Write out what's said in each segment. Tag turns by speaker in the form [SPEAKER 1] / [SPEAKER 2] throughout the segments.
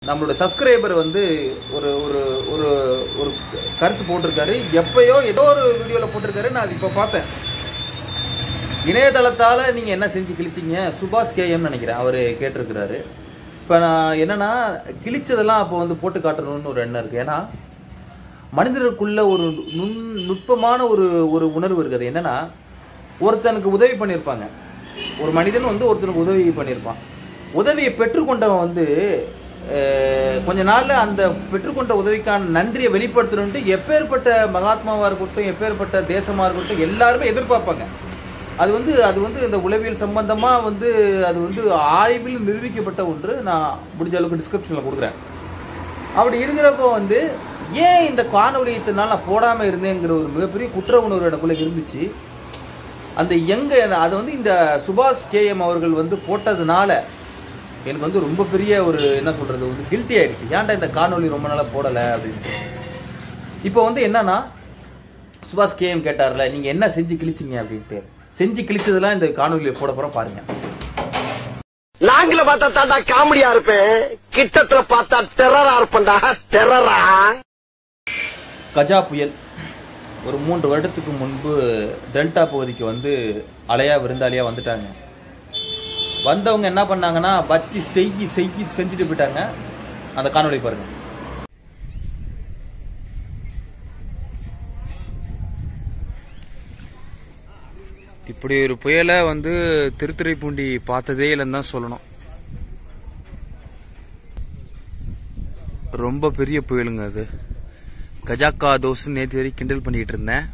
[SPEAKER 1] நம்மளோட சப்ஸ்கிரைபர் வந்து ஒரு ஒரு ஒரு ஒரு கருத்து போட்டிருக்காரு எப்பயோ ஏதோ ஒரு வீடியோவில் போட்டிருக்காரு நான் அது இப்போ பார்த்தேன் இணையதளத்தால் நீங்கள் என்ன செஞ்சு கிழிச்சிங்க சுபாஷ் கேஎம்னு நினைக்கிறேன் அவர் கேட்டிருக்கிறாரு இப்போ நான் என்னன்னா கிழிச்சதெல்லாம் அப்போ வந்து போட்டு காட்டணும்னு ஒரு எண்ணம் இருக்குது ஏன்னா மனிதருக்குள்ள ஒரு நுண் நுட்பமான ஒரு ஒரு உணர்வு இருக்குது என்னன்னா ஒருத்தனுக்கு உதவி பண்ணியிருப்பாங்க ஒரு மனிதன் வந்து ஒருத்தனுக்கு உதவி பண்ணியிருப்பான் உதவியை பெற்றுக்கொண்டவன் வந்து அஹ், கொஞ்ச நாள்ல அந்த பெற்றுக்கொண்ட உதவிக்கான நன்றியை வெளிப்படுத்தணுன்ட்டு எப்பேற்பட்ட மகாத்மாவாக இருக்கட்டும் எப்பேற்பட்ட தேசமாக இருக்கட்டும் எல்லாருமே எதிர்பார்ப்பாங்க அது வந்து அது வந்து இந்த உளவியல் சம்பந்தமாக வந்து அது வந்து ஆய்வில் நிரூபிக்கப்பட்ட ஒன்று நான் முடிஞ்ச அளவுக்கு டிஸ்கிரிப்ஷனில் கொடுக்குறேன் அப்படி இருக்கிறப்போ வந்து ஏன் இந்த காணொலி இத்தனை நாள் நான் போடாமல் இருந்தேங்கிற ஒரு மிகப்பெரிய குற்ற உணர்வு எனக்குள்ள இருந்துச்சு அந்த எங்க அது வந்து இந்த சுபாஷ் கேஎம் அவர்கள் வந்து போட்டதுனால எனக்கு வந்து ரொம்ப பெரிய ஒரு என்ன சொல்றது வந்து கில்ட்டி ஆயிடுச்சு ஏன்டா இந்த காணொலி ரொம்ப நாளாக போடலை அப்படின்ட்டு இப்போ வந்து என்னன்னா சுபாஷ் கேஎம் கேட்டார்ல நீங்க என்ன செஞ்சு கிழிச்சிங்க அப்படின்ட்டு செஞ்சு கிழிச்சதெல்லாம் இந்த காணொலியில போட போறோம் பாருங்க
[SPEAKER 2] லாங்கில பார்த்தா தாண்டா காமெடியா இருப்பேன் கிட்டத்துல பார்த்தா டெரரா இருப்பேன்டா டெரரா
[SPEAKER 1] கஜா புயல் ஒரு மூன்று வருடத்துக்கு முன்பு டெல்டா பகுதிக்கு வந்து அலையா விருந்தாளியா வந்துட்டாங்க வந்தவங்க என்ன பண்ணாங்கன்னா வச்சு செய்யி செய்யி செஞ்சுட்டு போயிட்டாங்க அந்த காணொளி பாருங்க
[SPEAKER 3] இப்படி ஒரு புயலை வந்து திருத்துறைப்பூண்டி பார்த்ததே இல்லைன்னு தான் சொல்லணும் ரொம்ப பெரிய புயலுங்க அது கஜாக்கா தோஸ் நேற்று வரைக்கும் கிண்டல் பண்ணிட்டு இருந்தேன்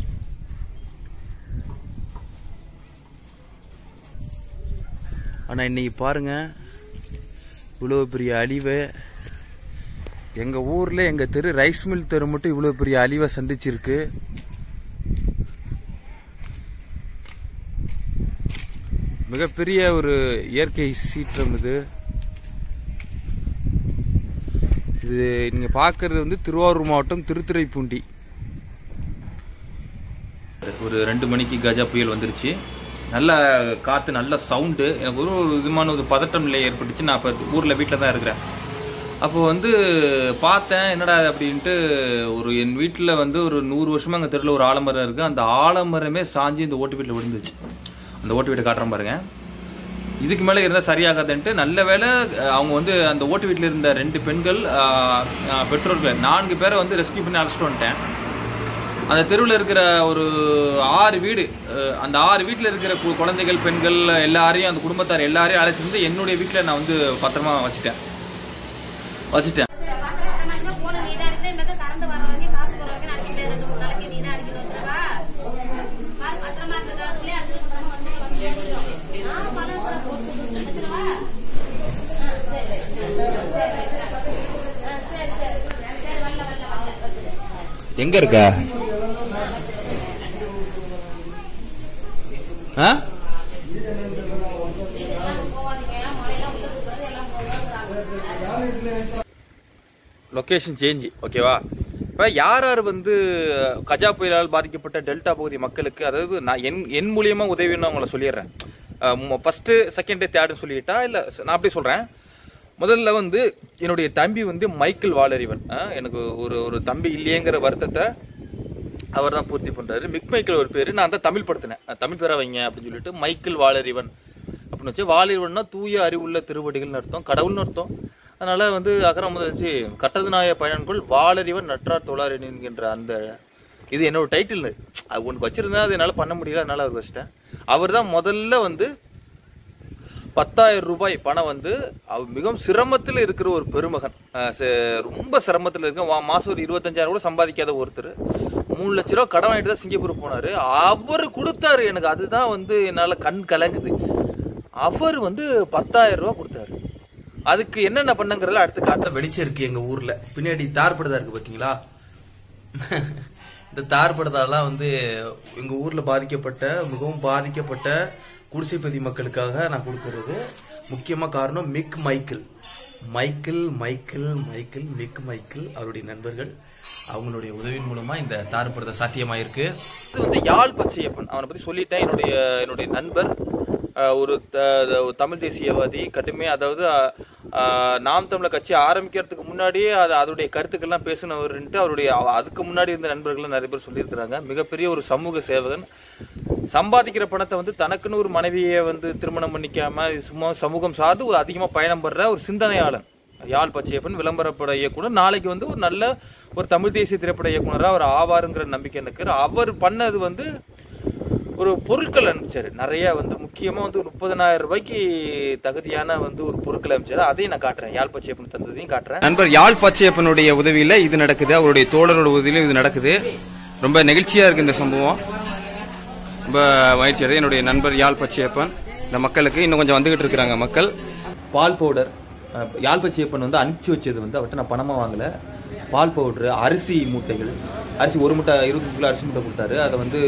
[SPEAKER 3] ஆனா இன்னைக்கு பாருங்க இவ்வளவு பெரிய அழிவை எங்க ஊர்ல எங்க தெரு ரைஸ் மில் தெரு மட்டும் இவ்வளவு பெரிய அழிவை சந்திச்சிருக்கு மிகப்பெரிய ஒரு இயற்கை சீற்றம் இது இது நீங்க பாக்குறது வந்து திருவாரூர் மாவட்டம் திருத்துறைப்பூண்டி
[SPEAKER 1] ஒரு ரெண்டு மணிக்கு கஜா புயல் வந்துருச்சு நல்ல காற்று நல்ல சவுண்டு எனக்கு ஒரு ஒரு விதமான ஒரு பதட்டம் நிலை ஏற்பட்டுச்சு நான் இப்போ ஊரில் வீட்டில் தான் இருக்கிறேன் அப்போ வந்து பார்த்தேன் என்னடா இது அப்படின்ட்டு ஒரு என் வீட்டில் வந்து ஒரு நூறு வருஷமா அங்கே தெருவில் ஒரு ஆலமரம் இருக்குது அந்த ஆலமரமே சாஞ்சு இந்த ஓட்டு வீட்டில் விழுந்துச்சு அந்த ஓட்டு வீட்டை காட்டுறேன் பாருங்க இதுக்கு மேலே இருந்தால் சரியாகாதுன்ட்டு நல்ல வேளை அஹ், அவங்க வந்து அந்த ஓட்டு வீட்டில் இருந்த ரெண்டு பெண்கள் அஹ், அஹ், பெற்றோர்கள் நான்கு பேரை வந்து ரெஸ்கியூ பண்ணி அழைச்சிட்டு வந்துட்டேன் அந்த தெருவில் இருக்கிற ஒரு ஆறு வீடு அஹ், அந்த ஆறு வீட்டில் இருக்கிற கு- குழந்தைகள் பெண்கள் எல்லாரையும் அந்த குடும்பத்தார் எல்லாரையும் அழைச்சிட்டு வந்து என்னுடைய வீட்டில் நான் வந்து பத்திரமா வச்சுட்டேன் வச்சுட்டேன்
[SPEAKER 4] போன நீதான் எடுத்து இந்த பக்கம் கறந்து வர வரைக்கும் காசு போற வரைக்கும் அடிக்கிட்டு ரெண்டு மூணு நாளைக்கு நீ தான் அடிக்கணும் வச்சுக்கா பாரு பத்திரமா இருக்கிற அதுக்குள்ளே அடிச்சுட்டு பத்திரமா வந்து வந்து சேர்ந்துடும் நான் பணம் கூட போட்டு வச்சுருவா சரி சரி சரி சரி சரி வரல வரல வரல வச்சுரு
[SPEAKER 3] எங்க இருக்க ஆ?
[SPEAKER 4] போவாதீங்க மழையெல்லாம் உள்ள இருக்கிறது எல்லாம் போவாங்கிறாங்க
[SPEAKER 1] லொக்கேஷன் சேஞ்ச் ஓகேவா இப்போ யார் யார் வந்து கஜா புயலால் பாதிக்கப்பட்ட டெல்டா பகுதி மக்களுக்கு அதாவது நான் என் என் மூலியமா உதவின்னு அவங்கள சொல்லிடுறேன் ஃபர்ஸ்ட் செகண்ட் தேர்ட்னு சொல்லிட்டா இல்லை நான் அப்படி சொல்கிறேன் முதல்ல வந்து என்னுடைய தம்பி வந்து மைக்கேல் வாலறிவன் அஹ், எனக்கு ஒரு ஒரு தம்பி இல்லையேங்கிற வருத்தத்தை அவர் தான் பூர்த்தி பண்றாரு மிக் மைக்கேல் ஒரு பேர் நான் தான் தமிழ் படுத்தினேன் அஹ், தமிழ் பேரா வைங்க அப்படின்னு சொல்லிட்டு மைக்கேல் வாலறிவன் அப்படின்னு வச்சு வாலிபன்னா தூய அறிவுள்ள திருவடிகள்னு அர்த்தம் கடவுள்னு அர்த்தம் அதனால வந்து அகரம் வச்சு கட்டது நாய பயனன்குள் வாலறிவன் நற்றார் தொழார் என்கின்ற அந்த இது என்னோட டைட்டில் அது உனக்கு வச்சிருந்தா அது என்னால் பண்ண முடியல அதனால அவர் வச்சிட்டேன் அவர் தான் முதல்ல வந்து பத்தாயிரம் ரூபாய் பணம் வந்து அவர் மிகவும் சிரமத்தில் இருக்கிற ஒரு பெருமகன் அஹ் ச- ரொம்ப சிரமத்தில் இருக்க வா- மாசம் ஒரு இருபத்தஞ்சாயிரம் கூட சம்பாதிக்காத ஒருத்தர் மூணு லட்ச ரூபா கடன் வாங்கிட்டு தான் சிங்கப்பூர் போனாரு அவர் கொடுத்தாரு எனக்கு அதுதான் வந்து என்னால கண் கலங்குது அவர் வந்து பத்தாயிரம் ரூபாய் கொடுத்தாரு அதுக்கு என்னென்ன பண்ணுங்கிறதுல அடுத்து காட்ட வெளிச்சம் இருக்கு எங்க ஊர்ல பின்னாடி தார் படுதா இருக்கு பாத்தீங்களா இந்த தார் படுதாலாம் வந்து எங்க ஊர்ல பாதிக்கப்பட்ட மிகவும் பாதிக்கப்பட்ட குடிசைப்பதி மக்களுக்காக நான் கொடுக்கறது முக்கியமா காரணம் Mick Michael Michael Michael Michael Mick Michael அவருடைய நண்பர்கள் அவங்களுடைய உதவியின் மூலமா இந்த தார்படுத்த சாத்தியமாயிருக்கு இது வந்து யாழ் பச்சையப்பன் அவனை பத்தி சொல்லிட்டேன் என்னுடைய என்னுடைய நண்பர் அஹ், ஒரு த- த- ஒரு தமிழ் தேசியவாதி கடுமையா அதாவது அஹ், ஆஹ், நாம் தமிழர் கட்சி ஆரம்பிக்கிறதுக்கு முன்னாடியே அது அதோடைய கருத்துக்கள்லாம் பேசினவர்ன்ட்டு அவருடைய அவ- அதுக்கு முன்னாடி இருந்த நண்பர்கள் நிறைய பேர் சொல்லியிருக்கிறாங்க மிகப்பெரிய ஒரு சமூக சேவகன் சம்பாதிக்கிற பணத்தை வந்து தனக்குன்னு ஒரு மனைவியை வந்து திருமணம் பண்ணிக்காம சும்மா சமூகம் சார்ந்து ஒரு அதிகமாக பயணம் படுற ஒரு சிந்தனையாளன் யாழ் பச்சையப்பன் விளம்பரப்பட இயக்குனர் நாளைக்கு வந்து ஒரு நல்ல ஒரு தமிழ் தேசிய திரைப்பட இயக்குனராக அவர் ஆவாருங்கிற நம்பிக்கை எனக்கு இருக்கு. அவர் பண்ணது வந்து ஒரு பொருட்கள் அனுப்பிச்சாரு நிறைய வந்து முக்கியமாக வந்து முப்பதனாயிரம் ரூபாய்க்கு தகுதியான வந்து ஒரு பொருட்கள் அனுப்பிச்சாரு அதையும் நான் காட்டுறேன் யாழ் பச்சையப்பன் தந்ததையும் காட்டுறேன்
[SPEAKER 3] நண்பர் யாழ் பச்சையப்பனுடைய உதவியில இது நடக்குது அவருடைய தோழரோட உதவியிலும் இது நடக்குது ரொம்ப நெகிழ்ச்சியா இருக்கு இந்த சம்பவம் ரொம்ப மகிழ்ச்சி அடையுது. என்னுடைய நண்பர் யாழ் பச்சையப்பன் இந்த மக்களுக்கு இன்னும் கொஞ்சம் வந்துகிட்டு இருக்கிறாங்க மக்கள்
[SPEAKER 1] பால் பவுடர் அஹ், யாழ் பச்சையப்பன் வந்து அனுப்பிச்சு வச்சது வந்து அவர்கிட்ட நான் பணமாக வாங்கல பால் பவுடர் அரிசி மூட்டைகள் அரிசி ஒரு மூட்டை இருபது கிலோ அரிசி மூட்டை கொடுத்தாரு அதை வந்து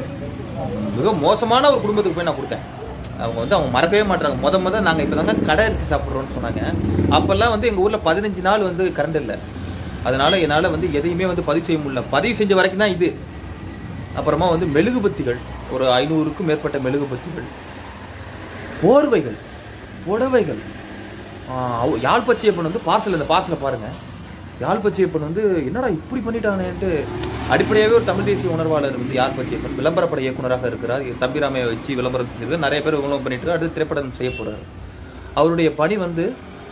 [SPEAKER 1] மிக மோசமான ஒரு குடும்பத்துக்கு போய் நான் கொடுத்தேன் அவங்க வந்து அவங்க மறக்கவே மாட்டாங்க முத முத நாங்கள் இப்போ தாங்க கடை அரிசி சாப்பிட்றோம்னு சொன்னாங்க அப்போல்லாம் வந்து எங்கள் ஊரில் பதினஞ்சு நாள் வந்து கரண்ட் இல்லை அதனால என்னால் வந்து எதையுமே வந்து பதிவு செய்ய முடியல பதிவு செஞ்ச வரைக்கும் தான் இது அப்புறமா வந்து மெழுகுபத்திகள் ஒரு ஐநூறுக்கும் மேற்பட்ட மெழுகுபத்திகள் போர்வைகள் புடவைகள் ஆஹ் அவ- யாழ் பச்சையப்பன் வந்து பார்சல் இந்த பார்சலை பாருங்க யாழ் பச்சையப்பன் வந்து என்னடா இப்படி பண்ணிட்டானேன்ட்டு அடிப்படையாகவே ஒரு தமிழ் தேசிய உணர்வாளர் வந்து யாழ் பச்சையப்பன் விளம்பரப்பட இயக்குனராக இருக்கிறார் தம்பிராமையை வச்சு விளம்பரம் செஞ்சிருக்காரு நிறைய பேர் விளம்பரம் பண்ணிட்டு இருக்காரு. அடுத்து திரைப்படம் செய்ய போறாரு அவருடைய பணி வந்து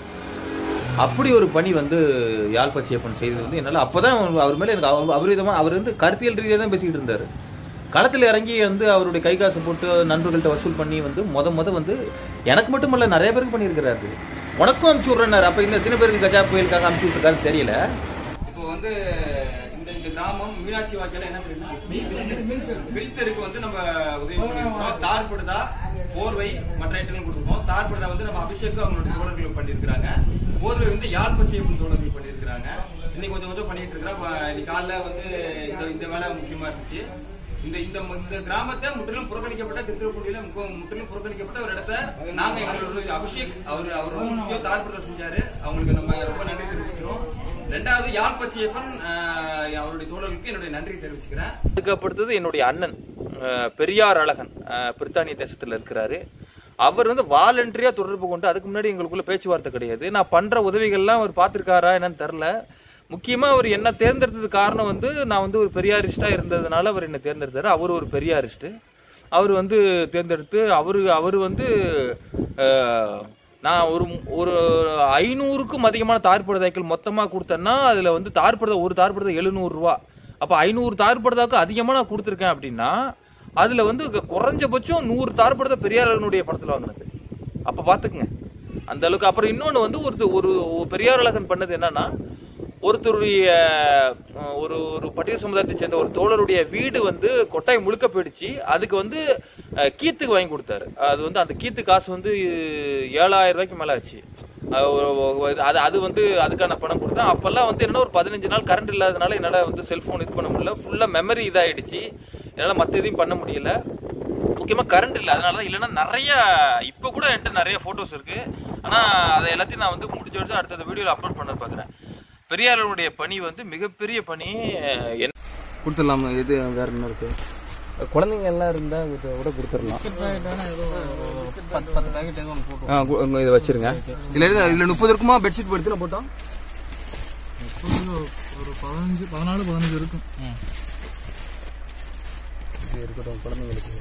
[SPEAKER 1] அப்படி ஒரு பணி வந்து யாழ் பச்சையப்பன் செய்தது வந்து என்னால் அப்பதான் அவர் அவர் மேலே எனக்கு அவ- அபரிதமா அவர் வந்து கருத்தியல் ரீதியாக தான் பேசிக்கிட்டு இருந்தார் களத்தில் இறங்கி வந்து அவருடைய கை காசு போட்டு நண்பர்கள்ட்ட வசூல் பண்ணி வந்து முத முத வந்து எனக்கு மட்டுமல்ல நிறைய பேருக்கு பண்ணியிருக்கிறாரு உனக்கும் அனுப்பிச்சு விட்றேன்னாரு அப்போ இன்னும் எத்தனை பேருக்கு கஜா புயலுக்காக அனுப்பிச்சு விட்டுருக்காரு தெரியல
[SPEAKER 3] இப்போ வந்து இந்த இந்த கிராமம் மீனாட்சி வாக்கியால என்ன மில்தருக்கு வந்து நம்ம உதவி பண்ணிருக்கோம் தார்படுதா போர்வை மற்ற ஐட்டங்கள் கொடுத்துருக்கோம் தார்படுதா வந்து நம்ம அபிஷேக் அவங்களுடைய தோழர்கள் பண்ணியிருக்கிறாங்க போர்வை வந்து யாழ் பச்சையப்பன் தோழர்கள் பண்ணியிருக்கிறாங்க இன்னைக்கு கொஞ்சம் கொஞ்சம் பண்ணிட்டு இருக்கிறோம் அப்ப இன்னைக்கு காலைல வந்து இந்த இந்த வேலை முக்கியமா இருந்துச்சு இந்த இந்த இந்த கிராமத்தை முற்றிலும் புறக்கணிக்கப்பட்ட திருத்துறைப்பூண்டியில முக்க- முற்றிலும் புறக்கணிக்கப்பட்ட ஒரு இடத்த நாங்க எங்களோட அபிஷேக் அவர் அவர் ரொம்ப முக்கிய தார்படுதா செஞ்சாரு அவங்களுக்கு நம்ம ரொம்ப நன்றி தெரிவிச்சுக்கிறோம் ரெண்டாவது யாழ் பச்சையப்பன் ஆஹ், அவருடைய தோழர்களுக்கு என்னுடைய நன்றி தெரிவிச்சுக்கிறேன்
[SPEAKER 1] அதுக்கப்படுத்தது என்னுடைய அண்ணன் அஹ், பெரியார் அழகன் அஹ், பிரித்தானிய தேசத்தில் இருக்கிறாரு அவர் வந்து வாலண்டரியா தொடர்பு கொண்டு அதுக்கு முன்னாடி எங்களுக்குள்ள பேச்சுவார்த்தை கிடையாது நான் பண்ற உதவிகள்லாம் அவர் பார்த்திருக்காரா என்னன்னு தெரில முக்கியமா அவர் என்ன தேர்ந்தெடுத்தது காரணம் வந்து நான் வந்து ஒரு பெரியாரிஸ்டா இருந்ததுனால அவர் என்ன தேர்ந்தெடுத்தாரு அவர் ஒரு பெரியாரிஸ்ட் அவர் வந்து தேர்ந்தெடுத்து அவரு அவர் வந்து அஹ், நான் ஒரு ஒரு ஐநூறுக்கும் அதிகமான தார்படுதாக்கள் மொத்தமாக கொடுத்தேன்னா அதில் வந்து தார்படுதா ஒரு தார்படுதா எழுநூறுரூவா அப்போ ஐநூறு தார்படுதாவுக்கு அதிகமாக நான் கொடுத்துருக்கேன் அப்படின்னா அதில் வந்து கு- குறைஞ்சபட்சம் நூறு தார்படுதா பெரியாரனுடைய பணத்தில் வாங்கினது அப்போ பார்த்துக்குங்க அந்த அளவுக்கு அப்புறம் இன்னொன்று வந்து ஒரு ஒரு ஒரு பெரியார் அழகன் பண்ணது என்னன்னா ஒருத்தருடைய அஹ், ஒரு ஒரு பட்டியல் சமுதாயத்தை சேர்ந்த ஒரு தோழருடைய வீடு வந்து கொட்டாய் முழுக்க போயிடுச்சு அதுக்கு வந்து அஹ், கீத்துக்கு வாங்கி கொடுத்தாரு அது வந்து அந்த கீத்து காசு வந்து ஏழாயிரம் ரூபாய்க்கு மேலே ஆச்சு அது ஒரு- ஒரு- அது அது வந்து அதுக்கான பணம் கொடுத்தேன் அப்போல்லாம் வந்து என்னன்னா ஒரு பதினஞ்சு நாள் கரண்ட் இல்லாதனால என்னால் வந்து செல்ஃபோன் இது பண்ண முடியல ஃபுல்லாக மெமரி இதாயிடுச்சு என்னால் மற்ற எதையும் பண்ண முடியல முக்கியமாக கரண்ட் இல்லை அதனால தான் இல்லைன்னா நிறைய இப்போ கூட என்கிட்ட நிறைய ஃபோட்டோஸ் இருக்கு ஆனால் அதை எல்லாத்தையும் நான் வந்து முடிஞ்ச வரைக்கும் அடுத்த வீடியோவில் அப்லோட் பண்ண பார்க்குறேன் பெரியாருடைய பணி வந்து மிகப்பெரிய பணி அஹ், என்ன
[SPEAKER 3] கொடுத்துடலாமா இது வேற என்ன இருக்கு குழந்தைங்க எல்லாம் இருந்தா இதை விட கொடுத்துடலாம் ஆ, கு- இங்க இதை வச்சிருங்க இதுல இருந்து இதுல முப்பது இருக்குமா பெட்ஷீட் எடுத்து நான் போட்டோம்
[SPEAKER 5] ஒரு பதினஞ்சு பதினாலு பதினஞ்சு இருக்கும்
[SPEAKER 3] இது இருக்கட்டும் குழந்தைங்களுக்கு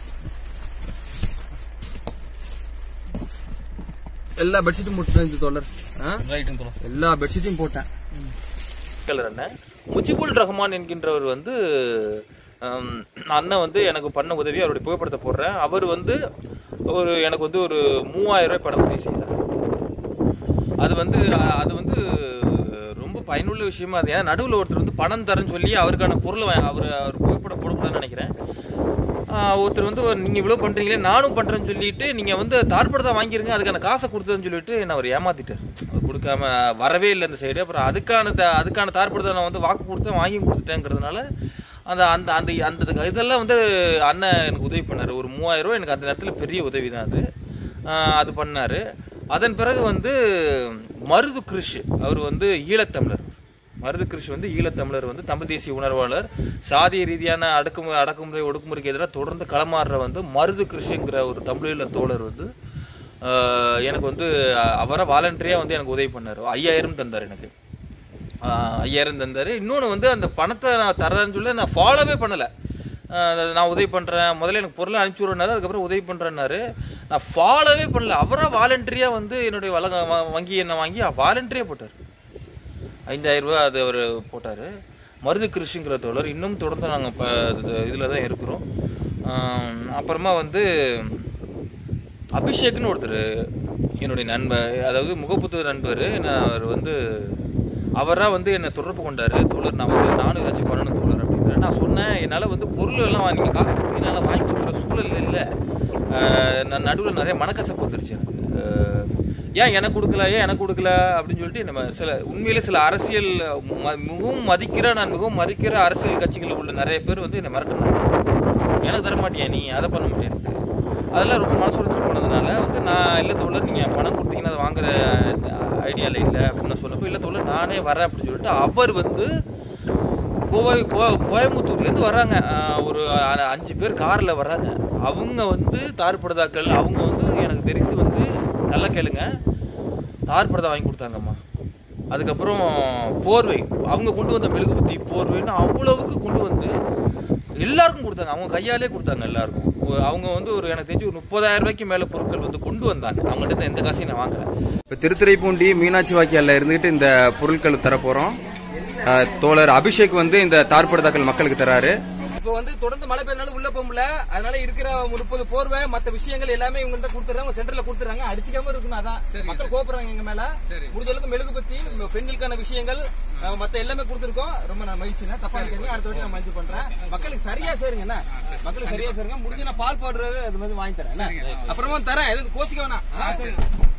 [SPEAKER 3] எல்லா பெட்ஷீட்டும் போட்டேன் இந்த தொடர் எல்லா பெட்ஷீட்டையும் போட்டேன்
[SPEAKER 1] கலர் அண்ணன் முஜிபுல் ரஹ்மான் என்கின்றவர் வந்து ஹம், அண்ணன் வந்து எனக்கு பண்ண உதவி அவருடைய புகைப்படத்தை போடுறேன் அவர் வந்து ஒரு எனக்கு வந்து ஒரு மூவாயிரம் ரூபாய் பண உதவி செய்தார் அது வந்து அ- அது வந்து ரொம்ப பயனுள்ள விஷயமா அது ஏன்னா நடுவில் ஒருத்தர் வந்து பணம் தரேன்னு சொல்லி அவருக்கான பொருளை வா- அவர் அவர் புகைப்படம் போடக்கூடாதுன்னு நினைக்கிறேன் ஆஹ் ஒருத்தர் வந்து நீங்கள் இவ்வளோ பண்ணுறீங்களே நானும் பண்ணுறேன்னு சொல்லிட்டு நீங்கள் வந்து தார்படத்தை வாங்கிருங்க அதுக்கான காசை கொடுத்ததுன்னு சொல்லிட்டு என்ன அவர் ஏமாத்திட்டார் அவர் கொடுக்காம வரவே இல்லை இந்த சைடு அப்புறம் அதுக்கான த- அதுக்கான தார்படத்தை நான் வந்து வாக்கு கொடுத்து வாங்கி கொடுத்துட்டேங்கிறதுனால அந்த அந்த அந்த அந்த இதெல்லாம் வந்து அண்ணன் எனக்கு உதவி பண்ணார் ஒரு மூவாயிரம் ரூபாய் எனக்கு அந்த நேரத்தில் பெரிய உதவி தான் அது ஆஹ் அது பண்ணார் அதன் பிறகு வந்து மருது கிருஷ் அவர் வந்து ஈழத்தமிழர் மருது கிருஷ் வந்து ஈழத்தமிழர் வந்து தமிழ் தேசிய உணர்வாளர் சாதிய ரீதியான அடக்குமுறை அடக்குமுறை ஒடுக்குமுறைக்கு எதிராக தொடர்ந்து களமாடுற வந்து மருது கிருஷ்ங்கிற ஒரு தமிழீழ தோழர் வந்து ஆஹ் எனக்கு வந்து அஹ், அவரை வாலண்டரியாக வந்து எனக்கு உதவி பண்ணார் ஐயாயிரம் தந்தார் எனக்கு ஆஹ், ஐயாயிரம் தந்தார் இன்னொன்று வந்து அந்த பணத்தை நான் தர்றேன்னு சொல்லி நான் ஃபாலோவே பண்ணலை நான் உதவி பண்ணுறேன் முதல்ல எனக்கு பொருளை அனுப்பிச்சி விடுறாரு அதுக்கப்புறம் உதவி பண்ணுறேன்னாரு நான் ஃபாலோவே பண்ணல அவராக வாலண்டரியாக வந்து என்னுடைய வளங்க வ- வங்கி எண்ணை வாங்கி வாலண்டரியாக போட்டார் ஐந்தாயிரம் ரூபாய் அது அவர் போட்டார் மருது கிருஷிங்கிற தோழர் இன்னும் தொடர்ந்து நாங்கள் இப்போ இதில் தான் இருக்கிறோம் ஆம், அப்புறமா வந்து அபிஷேக்னு ஒருத்தர் என்னுடைய நண்பர் அதாவது முகப்புத்து நண்பர் நான் அவர் வந்து அவராக வந்து என்னை தொடர்பு கொண்டார் தோழர் நான் வந்து நானும் ஏதாச்சும் பண்ணணும் தோழர் அப்படிங்கிற நான் சொன்னேன் என்னால் வந்து பொருள் எல்லாம் நீங்கள் காசு கொடுத்து என்னால் வாங்கி கொடுக்குற சூழல் இல்லை நான் நடுவில் நிறைய மனக்கசப்பு வந்துருச்சு எனக்கு ஆஹ், ஏன் எனக்கு கொடுக்கல ஏன் எனக்கு கொடுக்கல அப்படின்னு சொல்லிட்டு நம்ம சில உண்மையிலே சில அரசியல் ம- மிகவும் மதிக்கிற நான் மிகவும் மதிக்கிற அரசியல் கட்சிகளில் உள்ள நிறைய பேர் வந்து என்னை மிரட்டினாங்க எனக்கு தர மாட்டியா நீ அதை பண்ண மாட்டேன்ட்டு அதெல்லாம் ரொம்ப மனசு உடைஞ்சு போனதுனால வந்து நான் இல்லை தோழர் நீங்கள் பணம் கொடுத்தீங்கன்னா அதை வாங்குற ஐடியாவில் இல்லை அப்படின்னு சொன்னப்போ இல்லை தோழர் நானே வரேன் அப்படின்னு சொல்லிட்டு அவர் வந்து கோவை கோ- கோயம்புத்தூர்லேருந்து வர்றாங்க ஆஹ் ஒரு அ- அஞ்சு பேர் காரில் வர்றாங்க அவங்க வந்து தார்படுதாக்கள் அவங்க வந்து எனக்கு தெரிந்து வந்து நல்லா கேளுங்க தார்படுதா வாங்கி கொடுத்தாங்கம்மா அதுக்கப்புறம் போர்வை அவங்க கொண்டு வந்த மெழுகுபத்தி போர்வைன்னு அவ்வளவுக்கு கொண்டு வந்து எல்லாருக்கும் கொடுத்தாங்க அவங்க கையாலே கொடுத்தாங்க எல்லாருக்கும் ஒரு- அவங்க வந்து ஒரு எனக்கு தெரிஞ்சு ஒரு முப்பதாயிரம் ரூபாய்க்கு மேல பொருட்கள் வந்து கொண்டு வந்தாங்க அவங்ககிட்ட இருந்து எந்த காசையும் நான் வாங்கல
[SPEAKER 3] இப்ப திருத்துறைப்பூண்டி மீனாட்சி வாக்கியால இருந்துகிட்டு இந்த பொருட்கள் தர போறோம் அஹ், தோழர் அபிஷேக் வந்து இந்த தார்படுதாக்கள் மக்களுக்கு தராரு
[SPEAKER 6] இப்போ வந்து தொடர்ந்து மழை பெய்யனால உள்ள போக முடியல அதனால இருக்கிற முப்பது போர்வை மத்த விஷயங்கள் எல்லாமே இவங்கள்ட்ட கொடுத்துறாங்க சென்டர்ல கொடுத்துறாங்க அடிச்சுக்காம இருக்கணும் அதான் மக்கள் கோபுறாங்க எங்க மேல முடிஞ்ச அளவுக்கு மெழுகு பத்தி பெண்களுக்கான விஷயங்கள் அஹ், மத்த எல்லாமே கொடுத்துருக்கோம் ரொம்ப நான் மகிழ்ச்சிங்க தப்பா இருக்கீங்க அடுத்த வாட்டி நான் மஞ்சள் பண்றேன் மக்களுக்கு சரியா சேருங்க என்ன மக்களுக்கு சரியா சேருங்க முடிஞ்சு நான் பால் பவுடர் அது மாதிரி வாங்கி தரேன் என்ன? அப்புறமா தரேன் எதுவும் கோச்சிக்க வேணாம் ஆ, சரி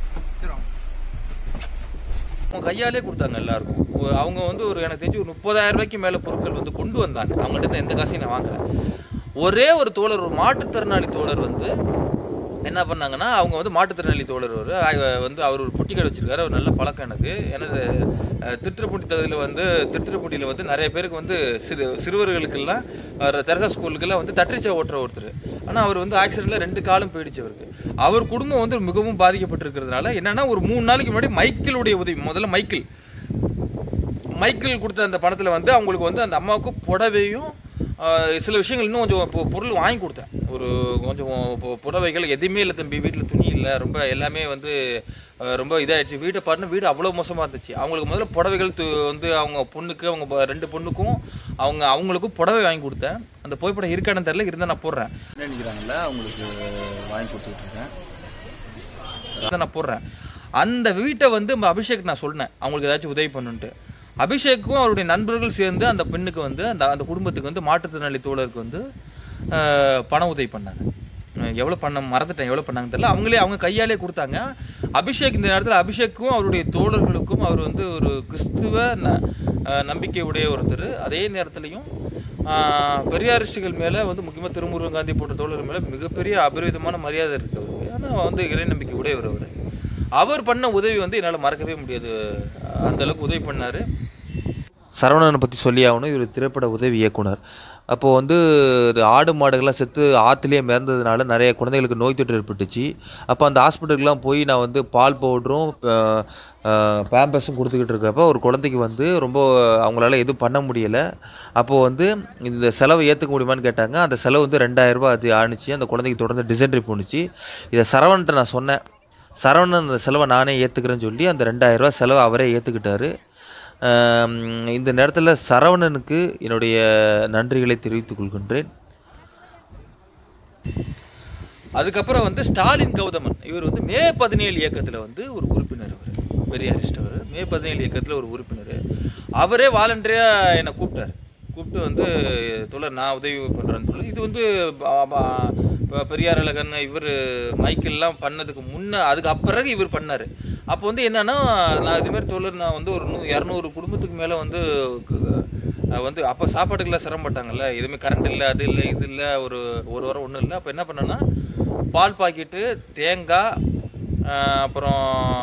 [SPEAKER 1] அவங்க கையாலே கொடுத்தாங்க எல்லாருக்கும் ஒரு- அவங்க வந்து ஒரு எனக்கு தெரிஞ்சு ஒரு முப்பதாயிரம் ரூபாய்க்கு மேல பொருட்கள் வந்து கொண்டு வந்தாங்க அவங்ககிட்ட இருந்து எந்த காசையும் நான் வாங்கல ஒரே ஒரு தோழர் ஒரு மாற்றுத்திறனாளி தோழர் வந்து என்ன பண்ணாங்கன்னா அவங்க வந்து மாற்றுத்திறனாளி தோழர் ஒரு அஹ் வந்து அவர் ஒரு பொட்டி கடை வச்சிருக்காரு அவர் நல்ல பழக்கம் எனக்கு எனது அஹ், திருத்துறைப்பூண்டி தொகுதியில் வந்து திருத்துறைப்பூண்டியில் வந்து நிறைய பேருக்கு வந்து சிறு சிறுவர்களுக்கெல்லாம் அஹ், தெரசா ஸ்கூலுக்கெல்லாம் வந்து தட்டரிச்சா ஓட்டுற ஒருத்தர் ஆனால் அவர் வந்து ஆக்சிடென்ட்ல ரெண்டு காலும் போயிடுச்சு அவருக்கு அவர் குடும்பம் வந்து மிகவும் பாதிக்கப்பட்டிருக்கிறதுனால என்னன்னா ஒரு மூணு நாளைக்கு முன்னாடி மைக்கிளுடைய உதவி முதல்ல மைக்கிள் மைக்கிள் கொடுத்த அந்த பணத்தில் வந்து அவங்களுக்கு வந்து அந்த அம்மாவுக்கு புடவையும் ஆஹ், சில விஷயங்கள் இன்னும் கொஞ்சம் பொ- பொருள் வாங்கி கொடுத்தேன் ஒரு கொஞ்சம் பொ- புடவைகள் எதுவுமே இல்லை தம்பி வீட்டில் துணி இல்லை ரொம்ப எல்லாமே வந்து ஆஹ், ரொம்ப இதாகிடுச்சு வீட்டை பாருன்னு வீடு அவ்வளோ மோசமாக இருந்துச்சு அவங்களுக்கு முதல்ல புடவைகள் து- வந்து அவங்க பொண்ணுக்கு அவங்க ப- ரெண்டு பொண்ணுக்கும் அவங்க அவங்களுக்கும் புடவை வாங்கி கொடுத்தேன் அந்த புகைப்படம் இருக்கான்னு தெரியல இருந்தால் நான் போடுறேன் நினைக்கிறாங்கல்ல அவங்களுக்கு வாங்கி கொடுத்துட்டு இருக்கேன் அதை நான் போடுறேன் அந்த வீட்டை வந்து ம- அபிஷேக் நான் சொன்னேன் அவங்களுக்கு ஏதாச்சும் உதவி பண்ணுன்ட்டு அபிஷேக்கும் அவருடைய நண்பர்கள் சேர்ந்து அந்த பெண்ணுக்கு வந்து அந்த அந்த குடும்பத்துக்கு வந்து மாற்றுத்திறனாளி தோழருக்கு வந்து ஆஹ், பண உதவி பண்ணாங்க அஹ் எவ்வளவு பண்ண மறந்துட்டேன் எவ்வளவு பண்ணாங்க தெரியல அவங்களே அவங்க கையாலே கொடுத்தாங்க அபிஷேக் இந்த நேரத்தில் அபிஷேக்கும் அவருடைய தோழர்களுக்கும் அவர் வந்து ஒரு கிறிஸ்துவ ந- அஹ் நம்பிக்கை உடைய ஒருத்தர் அதே நேரத்துலையும் ஆஹ், பெரியாரிஸ்டுகள் மேலே வந்து முக்கியமாக திருமுருகன் காந்தி போன்ற தோழர்கள் மேலே மிகப்பெரிய அபரிவிதமான மரியாதை இருக்கு அவருக்கு ஆனால் வந்து இறை நம்பிக்கை உடையவர் அவர் அவர் பண்ண உதவி வந்து என்னால் மறக்கவே முடியாது அந்த அளவுக்கு உதவி பண்ணார் சரவணனை பற்றி சொல்லி ஆகணும் இவர் திரைப்பட உதவி இயக்குனர் அப்போது வந்து இது ஆடு மாடுகள்லாம் செத்து ஆற்றுலேயே மிதந்ததுனால நிறைய குழந்தைகளுக்கு நோய் தொற்று ஏற்பட்டுச்சு அப்போ அந்த ஹாஸ்பிட்டலுக்குலாம் போய் நான் வந்து பால் பவுடரும் பேம்பஸும் கொடுத்துக்கிட்டு இருக்கிறப்ப ஒரு குழந்தைக்கு வந்து ரொம்ப அவங்களால எதுவும் பண்ண முடியலை அப்போது வந்து இந்த செலவை ஏற்றுக்க முடியுமான்னு கேட்டாங்க அந்த செலவு வந்து ரெண்டாயிரம் ரூபாய் அது ஆணுச்சு அந்த குழந்தைக்கு தொடர்ந்து டிசென்ட்ரி போணுச்சு இதை சரவணன்ட்ட நான் சொன்னேன் சரவணன் அந்த செலவை நானே ஏற்றுக்கிறேன்னு சொல்லி அந்த ரெண்டாயிரம் ரூபாய் செலவை அவரே ஏற்றுக்கிட்டாரு ஆம், இந்த நேரத்தில் சரவணனுக்கு என்னுடைய நன்றிகளை தெரிவித்துக் கொள்கின்றேன் அதுக்கப்புறம் வந்து ஸ்டாலின் கௌதமன் இவர் வந்து மே பதினேழு இயக்கத்தில் வந்து ஒரு உறுப்பினர் அவர் பெரியாரிஸ்ட் அவர் மே பதினேழு இயக்கத்தில் ஒரு உறுப்பினர் அவரே வாலண்டரியாக என்னை கூப்பிட்டார் கூப்பிட்டு வந்து தோழர் நான் உதவி பண்ணுறேன்னு சொல்லி இது வந்து ப- ப- ப- பெரியார் அழகன் இவர் மைக்கெல்லாம் பண்ணதுக்கு முன்ன அதுக்கு அப்பிறகு இவர் பண்ணார் அப்போ வந்து என்னன்னா நான் இதுமாரி தோழர் நான் வந்து ஒரு நூ இரநூறு குடும்பத்துக்கு மேலே வந்து க- அஹ் வந்து அப்போ சாப்பாட்டுக்கெல்லாம் சிரமப்பட்டாங்கல்ல எதுவுமே கரண்ட் இல்லை அது இல்லை இது இல்லை ஒரு ஒரு வாரம் ஒன்றும் இல்லை அப்போ என்ன பண்ணேன்னா பால் பாக்கெட்டு தேங்காய் அஹ் அப்புறம்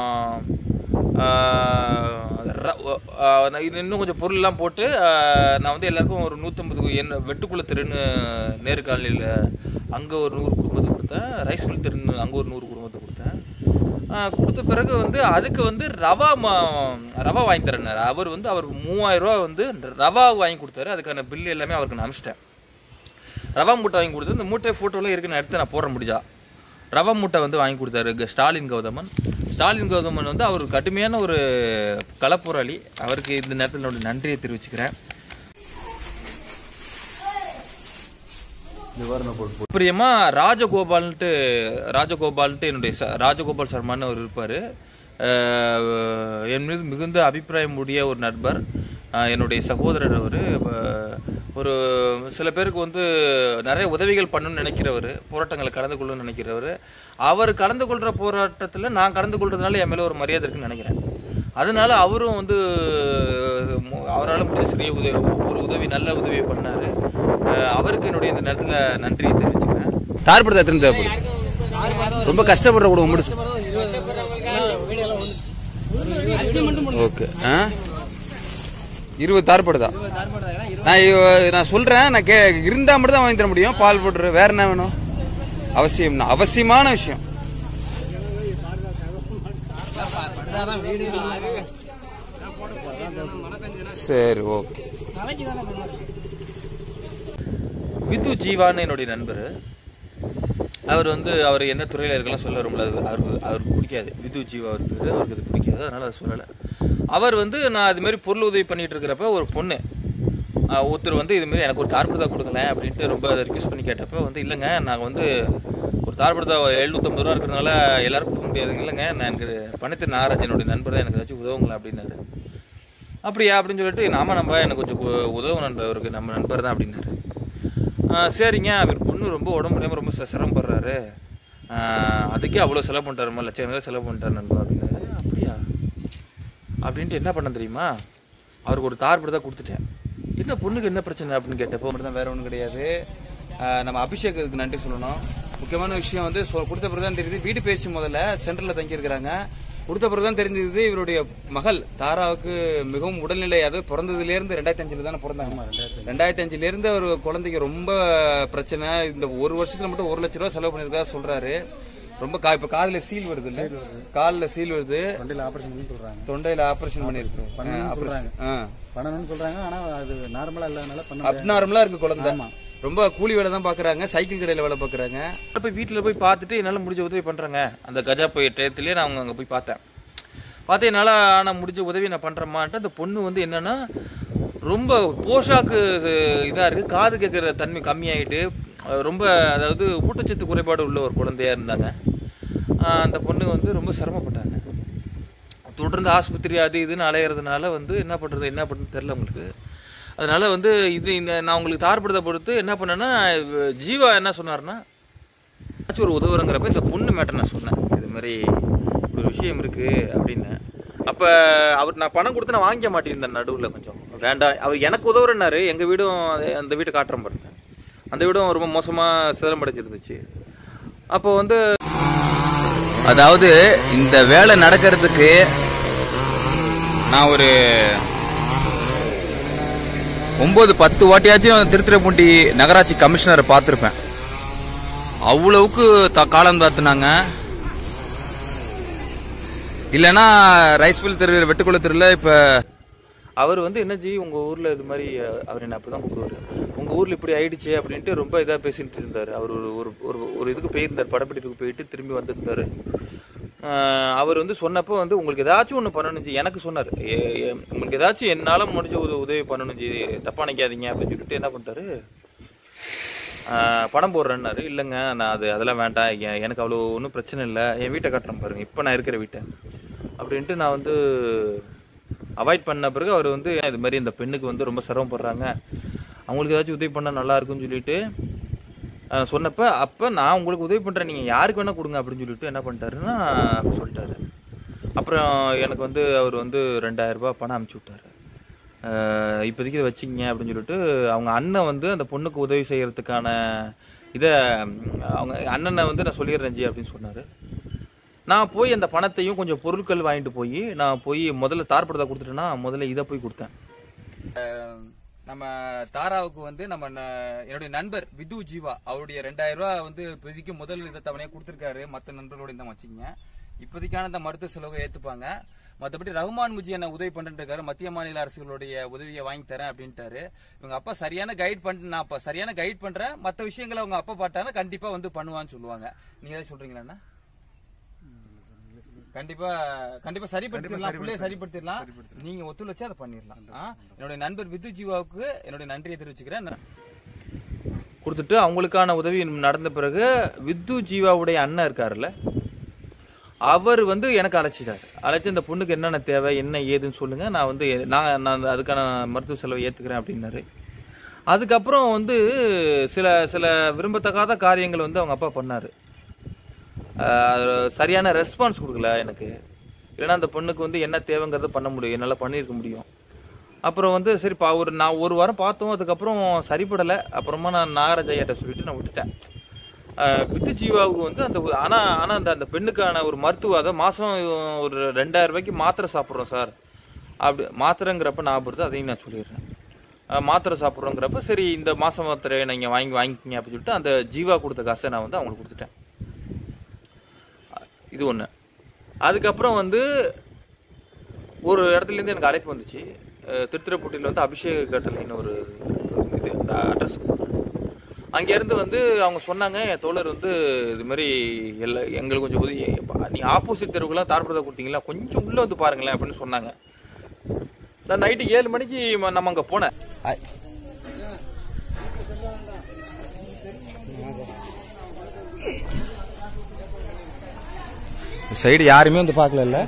[SPEAKER 1] ஆஹ் ர- ஆஹ் நான் இது இன்னும் கொஞ்சம் பொருள்லாம் போட்டு ஆஹ் நான் வந்து எல்லாருக்கும் ஒரு நூற்றம்பது என்ன வெட்டுக்குள்ள தெருன்னு நேரு காலனியில் அங்கே ஒரு நூறு குடும்பத்துக்கு கொடுத்தேன் ரைஸ் மில் தெருன்னு அங்கே ஒரு நூறு குடும்பத்துக்கு கொடுத்தேன் ஆஹ் கொடுத்த பிறகு வந்து அதுக்கு வந்து ரவா மா- ரவா வாங்கி தரேன்னாரு அவர் வந்து அவர் மூவாயிரம் ரூபா வந்து ரவா வாங்கி கொடுத்தாரு அதுக்கான பில் எல்லாமே அவருக்கு நான் அனுப்பிச்சிட்டேன் ரவா மூட்டை வாங்கி கொடுத்து இந்த மூட்டை ஃபோட்டோலாம் இருக்கு நான் எடுத்து நான் போட முடிஞ்சா ரவா மூட்டை வந்து வாங்கி கொடுத்தாரு க- ஸ்டாலின் கௌதமன் ஸ்டாலின் கௌதமன் வந்து அவர் கடுமையான ஒரு களப்போராளி அவருக்கு இந்த நேரத்தில் என்னோட நன்றியை தெரிவிச்சுக்கிறேன் பிரியமா ராஜகோபால்ன்ட்டு ராஜகோபால்ன்ட்டு என்னுடைய ச- ராஜகோபால் சர்மான்னு அவர் இருப்பார் என் மீது மிகுந்த அபிப்பிராயம் உடைய ஒரு நண்பர் அஹ், என்னுடைய சகோதரர் அவர் ஒரு சில பேருக்கு வந்து நிறைய உதவிகள் பண்ணணும்னு நினைக்கிறவர் போராட்டங்களை கலந்து கொள்ளணும்னு நினைக்கிறவர் அவர் கலந்து கொள்கிற போராட்டத்தில் நான் கலந்து கொள்றதுனால என் மேலே ஒரு மரியாதை இருக்குன்னு நினைக்கிறேன் அதனால அவரும் வந்து அவரால் முடிஞ்ச சிறிய உதவி ஒரு உதவி நல்ல உதவியை பண்ணாரு அஹ் அவருக்கு என்னுடைய இந்த நேரத்தில் நன்றியை தெரிவிச்சுக்கிறேன் தார்படுத்த எத்தனை தேவைப்படும் ரொம்ப கஷ்டப்படுற கூட முடிச்சு ஓகே ஆ இருபது தார்படுதா நான் இவ- நான் சொல்றேன் நான் கே இருந்தா மட்டும் தான் வாங்கி தர முடியும் பால் போட்டுரு வேற என்ன வேணும் அவசியம் அவசியமான விஷயம் சரி ஓகே விது ஜீவான்னு என்னுடைய நண்பர் அவர் வந்து அவர் என்ன துறையில் இருக்கலாம் சொல்ல வரும்ல அது அவருக்கு அவருக்கு பிடிக்காது விது ஜீவா அவர் பேரு அவருக்கு அது பிடிக்காது அதனால அதை சொல்லலை அவர் வந்து நான் இது மாதிரி பொருள் உதவி பண்ணிட்டு இருக்கிறப்ப ஒரு பொண்ணு ஆஹ், ஒருத்தர் வந்து இது மாதிரி எனக்கு ஒரு தார்படுதா கொடுங்களேன் அப்படின்ட்டு ரொம்ப ரிக்வெஸ்ட் பண்ணி கேட்டப்ப வந்து இல்லைங்க நாங்கள் வந்து ஒரு தார்படுதா எழுநூத்தம்பது ரூபா இருக்கிறதுனால எல்லாருக்கும் கொடுக்க முடியாது இல்லைங்க நான் எனக்கு பணத்தை நாராஜ் என்னுடைய நண்பர் தான் எனக்கு ஏதாச்சும் உதவுங்களா அப்படின்னாரு அப்படியா அப்படின்னு சொல்லிட்டு நாம நம்ம எனக்கு கொஞ்சம் உ- உதவும் நண்பர் அவருக்கு நம்ம நண்பர் தான் அப்படின்னாரு ஆ, சரிங்க அவர் பொண்ணு ரொம்ப உடம்பு முடியாமல் ரொம்ப ச- சிரமப்படுறாரு ஆ, அதுக்கே அவ்வளோ செலவு பண்ணிட்டாருமா லட்சம் கணக்கில் செலவு பண்ணிட்டாரு நண்பா அப்படின்னாரு அப்படியா அப்படின்ட்டு என்ன பண்ண தெரியுமா அவருக்கு ஒரு தார் தான் கொடுத்துட்டேன் என்ன பொண்ணுக்கு என்ன பிரச்சனை அப்படின்னு கேட்டப்போ மட்டும் தான் வேற ஒன்றும் கிடையாது ஆ, நம்ம அபிஷேகத்துக்கு நன்றி சொல்லணும் முக்கியமான விஷயம் வந்து சொ- கொடுத்த பிறகு தான் தெரியுது வீடு பேச்சு முதல்ல சென்டரில் தங்கியிருக்கிறாங்க கொடுத்த பிறகு தான் தெரிஞ்சது இவருடைய மகள் தாராவுக்கு மிகவும் உடல்நிலை அது பிறந்ததுல இருந்து ரெண்டாயிரத்தி அஞ்சுல தானே பிறந்தாங்க ரெண்டாயிரத்தி அஞ்சுல இருந்து ஒரு குழந்தைக்கு ரொம்ப பிரச்சனை இந்த ஒரு வருஷத்துல மட்டும் ஒரு லட்ச ரூபா செலவு பண்ணிருக்கா சொல்றாரு ரொம்ப கா இப்ப காதுல சீல் வருது இல்ல கால்ல சீல் வருது
[SPEAKER 7] தொண்டையில் ஆபரேஷன் பண்ணி சொல்றாங்க
[SPEAKER 1] தொண்டையில ஆபரேஷன் பண்ணிருக்கு
[SPEAKER 7] பண்ணணும்னு சொல்றாங்க பண்ணணும்னு சொல்றாங்க ஆனா அது நார்மலா இல்லாதனால பண்ண முடியாது.
[SPEAKER 1] அப்நார்மலா இருக்கு குழந்தை ரொம்ப கூலி வேலை தான் பாக்குறாங்க சைக்கிள் கடையில வேலை பாக்குறாங்க போய் வீட்டுல போய் பார்த்துட்டு என்னால முடிஞ்ச உதவி பண்றேங்க அந்த கஜா போய் டயத்துலயே நான் அவங்க அங்க போய் பார்த்தேன் பார்த்து என்னால நான் முடிஞ்ச உதவி நான் பண்றேம்மான்ட்டு அந்த பொண்ணு வந்து என்னன்னா ரொம்ப போஷாக்கு இதா இருக்கு காது கேட்கிற தன்மை கம்மியாயிட்டு அஹ் ரொம்ப அதாவது ஊட்டச்சத்து குறைபாடு உள்ள ஒரு குழந்தையா இருந்தாங்க ஆஹ் அந்த பொண்ணு வந்து ரொம்ப சிரமப்பட்டாங்க தொடர்ந்து ஆஸ்பத்திரி அது இதுன்னு அலையிறதுனால வந்து என்ன பண்றது என்ன பண்ணுறது தெரில உங்களுக்கு அதனால வந்து இது இந்த நான் உங்களுக்கு தார்படுத்த பொறுத்து என்ன பண்ணேன்னா இவ- ஜீவா என்ன சொன்னார்னா ஏதாச்சும் ஒரு உதவுறங்கிறப்ப இந்த பொண்ணு மேட்டர் நான் சொன்னேன் இது மாதிரி ஒரு விஷயம் இருக்கு அப்படின்னு அப்ப அவர் நான் பணம் கொடுத்து நான் வாங்கிக்க மாட்டேன் நடுவில் கொஞ்சம் வேண்டாம் அவர் எனக்கு உதவுறனாரு எங்க வீடும் அதே- அந்த வீட்டை காட்டுறேன் பாருங்க அந்த வீடும் ரொம்ப மோசமா சிதறமடைஞ்சிருந்துச்சு அப்போ வந்து அதாவது இந்த வேலை நடக்கிறதுக்கு நான் ஒரு ஒன்பது பத்து வாட்டியாச்சும் திருத்துறைப்பூண்டி நகராட்சி கமிஷனரை பார்த்துருப்பேன் அவ்வளவுக்கு த- காலம் தாத்துனாங்க இல்லைன்னா ரைஸ் மில் தெரு வெட்டுக்குள தெருல இப்ப அவர் வந்து என்ன ஜி உங்க ஊர்ல இது மாதிரி அஹ், அவர் என்ன அப்படிதான் கூப்பிடுவாரு உங்க ஊர்ல இப்படி ஆயிடுச்சு அப்படின்ட்டு ரொம்ப இதா பேசிட்டு இருந்தாரு அவர் ஒரு ஒரு ஒரு ஒரு இதுக்கு போயிருந்தார் படப்பிடிப்புக்கு போயிட்டு திரும்பி வந்திருந்தாரு ஆஹ், அவர் வந்து சொன்னப்போ வந்து உங்களுக்கு ஏதாச்சும் ஒன்று பண்ணணும் ஜி எனக்கு சொன்னார் ஏ- ஏ- உங்களுக்கு ஏதாச்சும் என்னால முடிஞ்ச ஒரு உதவி பண்ணணும் ஜி தப்பா நினைக்காதீங்க அப்படின்னு சொல்லிட்டு என்ன பண்ணிட்டாரு ஆஹ் படம் போடுறேன்னாரு இல்லைங்க நான் அது அதெல்லாம் வேண்டாம் எ- எனக்கு அவ்வளோ ஒன்றும் பிரச்சனை இல்லை என் வீட்டை காட்டுறேன் பாருங்க இப்போ நான் இருக்கிற வீட்டை அப்படின்ட்டு நான் வந்து அவாய்ட் பண்ண பிறகு அவர் வந்து இது மாதிரி இந்த பெண்ணுக்கு வந்து ரொம்ப சிரமப்படுறாங்க அவங்களுக்கு ஏதாச்சும் உதவி பண்ணால் நல்லா இருக்கும்னு சொல்லிட்டு ஆஹ் சொன்னப்ப அப்போ நான் உங்களுக்கு உதவி பண்ணுறேன் நீங்கள் யாருக்கு வேணால் கொடுங்க அப்படின்னு சொல்லிட்டு என்ன பண்ணிட்டாருன்னா சொல்லிட்டாரு அப்புறம் எனக்கு வந்து அவர் வந்து ரெண்டாயிரம் ரூபாய் பணம் அனுப்பிச்சி விட்டாரு ஆஹ் இப்போதைக்கு இதை வச்சுக்கிங்க அப்படின்னு சொல்லிட்டு அவங்க அண்ணன் வந்து அந்த பொண்ணுக்கு உதவி செய்யறதுக்கான இதை அவங்க அண்ணனை வந்து நான் சொல்லிடுறேன் ஜி அப்படின்னு சொன்னார் நான் போய் அந்த பணத்தையும் கொஞ்சம் பொருட்கள் வாங்கிட்டு போய் நான் போய் முதல்ல தார்படுத்தா கொடுத்துட்டேன்னா முதல்ல இதை போய் கொடுத்தேன் நம்ம தாராவுக்கு வந்து நம்ம ந- என்னுடைய நண்பர் விது ஜீவா அவருடைய ரெண்டாயிரம் ரூபாய் வந்து இப்போதைக்கு முதல் இதை தவணையா கொடுத்துருக்காரு மற்ற நண்பர்களோட இந்த வச்சுக்கங்க
[SPEAKER 3] இப்போதைக்கான இந்த மருத்துவ செலவை ஏத்துப்பாங்க மற்றபடி ரகுமான் முஜி என்ன உதவி பண்ணிட்டு மத்திய மாநில அரசுகளுடைய உதவியை வாங்கி தரேன் அப்படின்ட்டாரு இவங்க அப்பா சரியான கைட் பண்ண நான் அப்ப சரியான கைட் பண்றேன் மற்ற விஷயங்களை அவங்க அப்பா பார்த்தாங்கன்னா கண்டிப்பா வந்து பண்ணுவான்னு சொல்லுவாங்க நீங்க ஏதாவது சொல்றீங்களா கண்டிப்பா கண்டிப்பா சரிப்படுத்திடலாம் பிள்ளைய சரிப்படுத்திடலாம் நீங்க ஒத்துழைச்சு அதை பண்ணிடலாம் ஆ? என்னுடைய நண்பர் வித்து ஜீவாவுக்கு என்னுடைய நன்றியை தெரிவிச்சுக்கிறேன்
[SPEAKER 1] கொடுத்துட்டு அவங்களுக்கான உதவி நடந்த பிறகு வித்து ஜீவாவுடைய அண்ணன் இருக்காருல்ல அவர் வந்து எனக்கு அழைச்சிட்டாரு அழைச்சி இந்த பொண்ணுக்கு என்னென்ன தேவை என்ன ஏதுன்னு சொல்லுங்க நான் வந்து நான் நான் அதுக்கான மருத்துவ செலவை ஏத்துக்கிறேன் அப்படின்னாரு அதுக்கப்புறம் வந்து சில சில விரும்பத்தகாத காரியங்கள் வந்து அவங்க அப்பா பண்ணாரு ஆஹ் அது சரியான ரெஸ்பான்ஸ் கொடுக்கல எனக்கு இல்லைன்னா அந்த பொண்ணுக்கு வந்து என்ன தேவைங்கிறத பண்ண முடியும் என்னால் பண்ணியிருக்க முடியும் அப்புறம் வந்து சரி பா ஒரு நான் ஒரு வாரம் பார்த்தோம் அதுக்கப்புறம் சரிப்படலை அப்புறமா நான் நாகராஜ் ஐயாட்ட சொல்லிட்டு நான் விட்டுட்டேன் ஆஹ் வித்து ஜீவாவுக்கு வந்து அந்த ஒரு- ஆனா ஆனா அந்த அந்த பெண்ணுக்கான ஒரு மருத்துவ அதை மாசம் ஒரு ரெண்டாயிரம் ரூபாய்க்கு மாத்திரை சாப்பிட்றோம் சார் அப்படி மாத்திரைங்கிறப்ப நான் பொறுத்து அதையும் நான் சொல்லிடுறேன் ஆஹ் மாத்திரை சாப்பிட்றோங்கிறப்ப சரி இந்த மாசம் மாத்திரையை நீங்கள் வாங்கி வாங்கிக்கிங்க அப்படின்னு சொல்லிட்டு அந்த ஜீவா கொடுத்த காசை நான் வந்து அவங்களுக்கு கொடுத்துட்டேன் இது ஒன்று அதுக்கப்புறம் வந்து ஒரு இடத்துலேருந்து எனக்கு அழைப்பு வந்துச்சு அஹ் திருத்துறைப்பூட்டியில் வந்து அபிஷேக கட்டளைன்னு ஒரு இது அட்ரஸ் அங்கேருந்து வந்து அவங்க சொன்னாங்க என் தோழர் வந்து இது மாதிரி எல்லா எங்களுக்கு கொஞ்சம் உதவி நீ ஆப்போசிட் தெருவுக்குலாம் தார்பரதா கொடுத்தீங்களா கொஞ்சம் உள்ளே வந்து பாருங்களேன் அப்படின்னு சொன்னாங்க நான் நைட்டு ஏழு மணிக்கு ம- நம்ம அங்கே போனேன்
[SPEAKER 3] சைடு யாருமே வந்து பார்க்கல இல்ல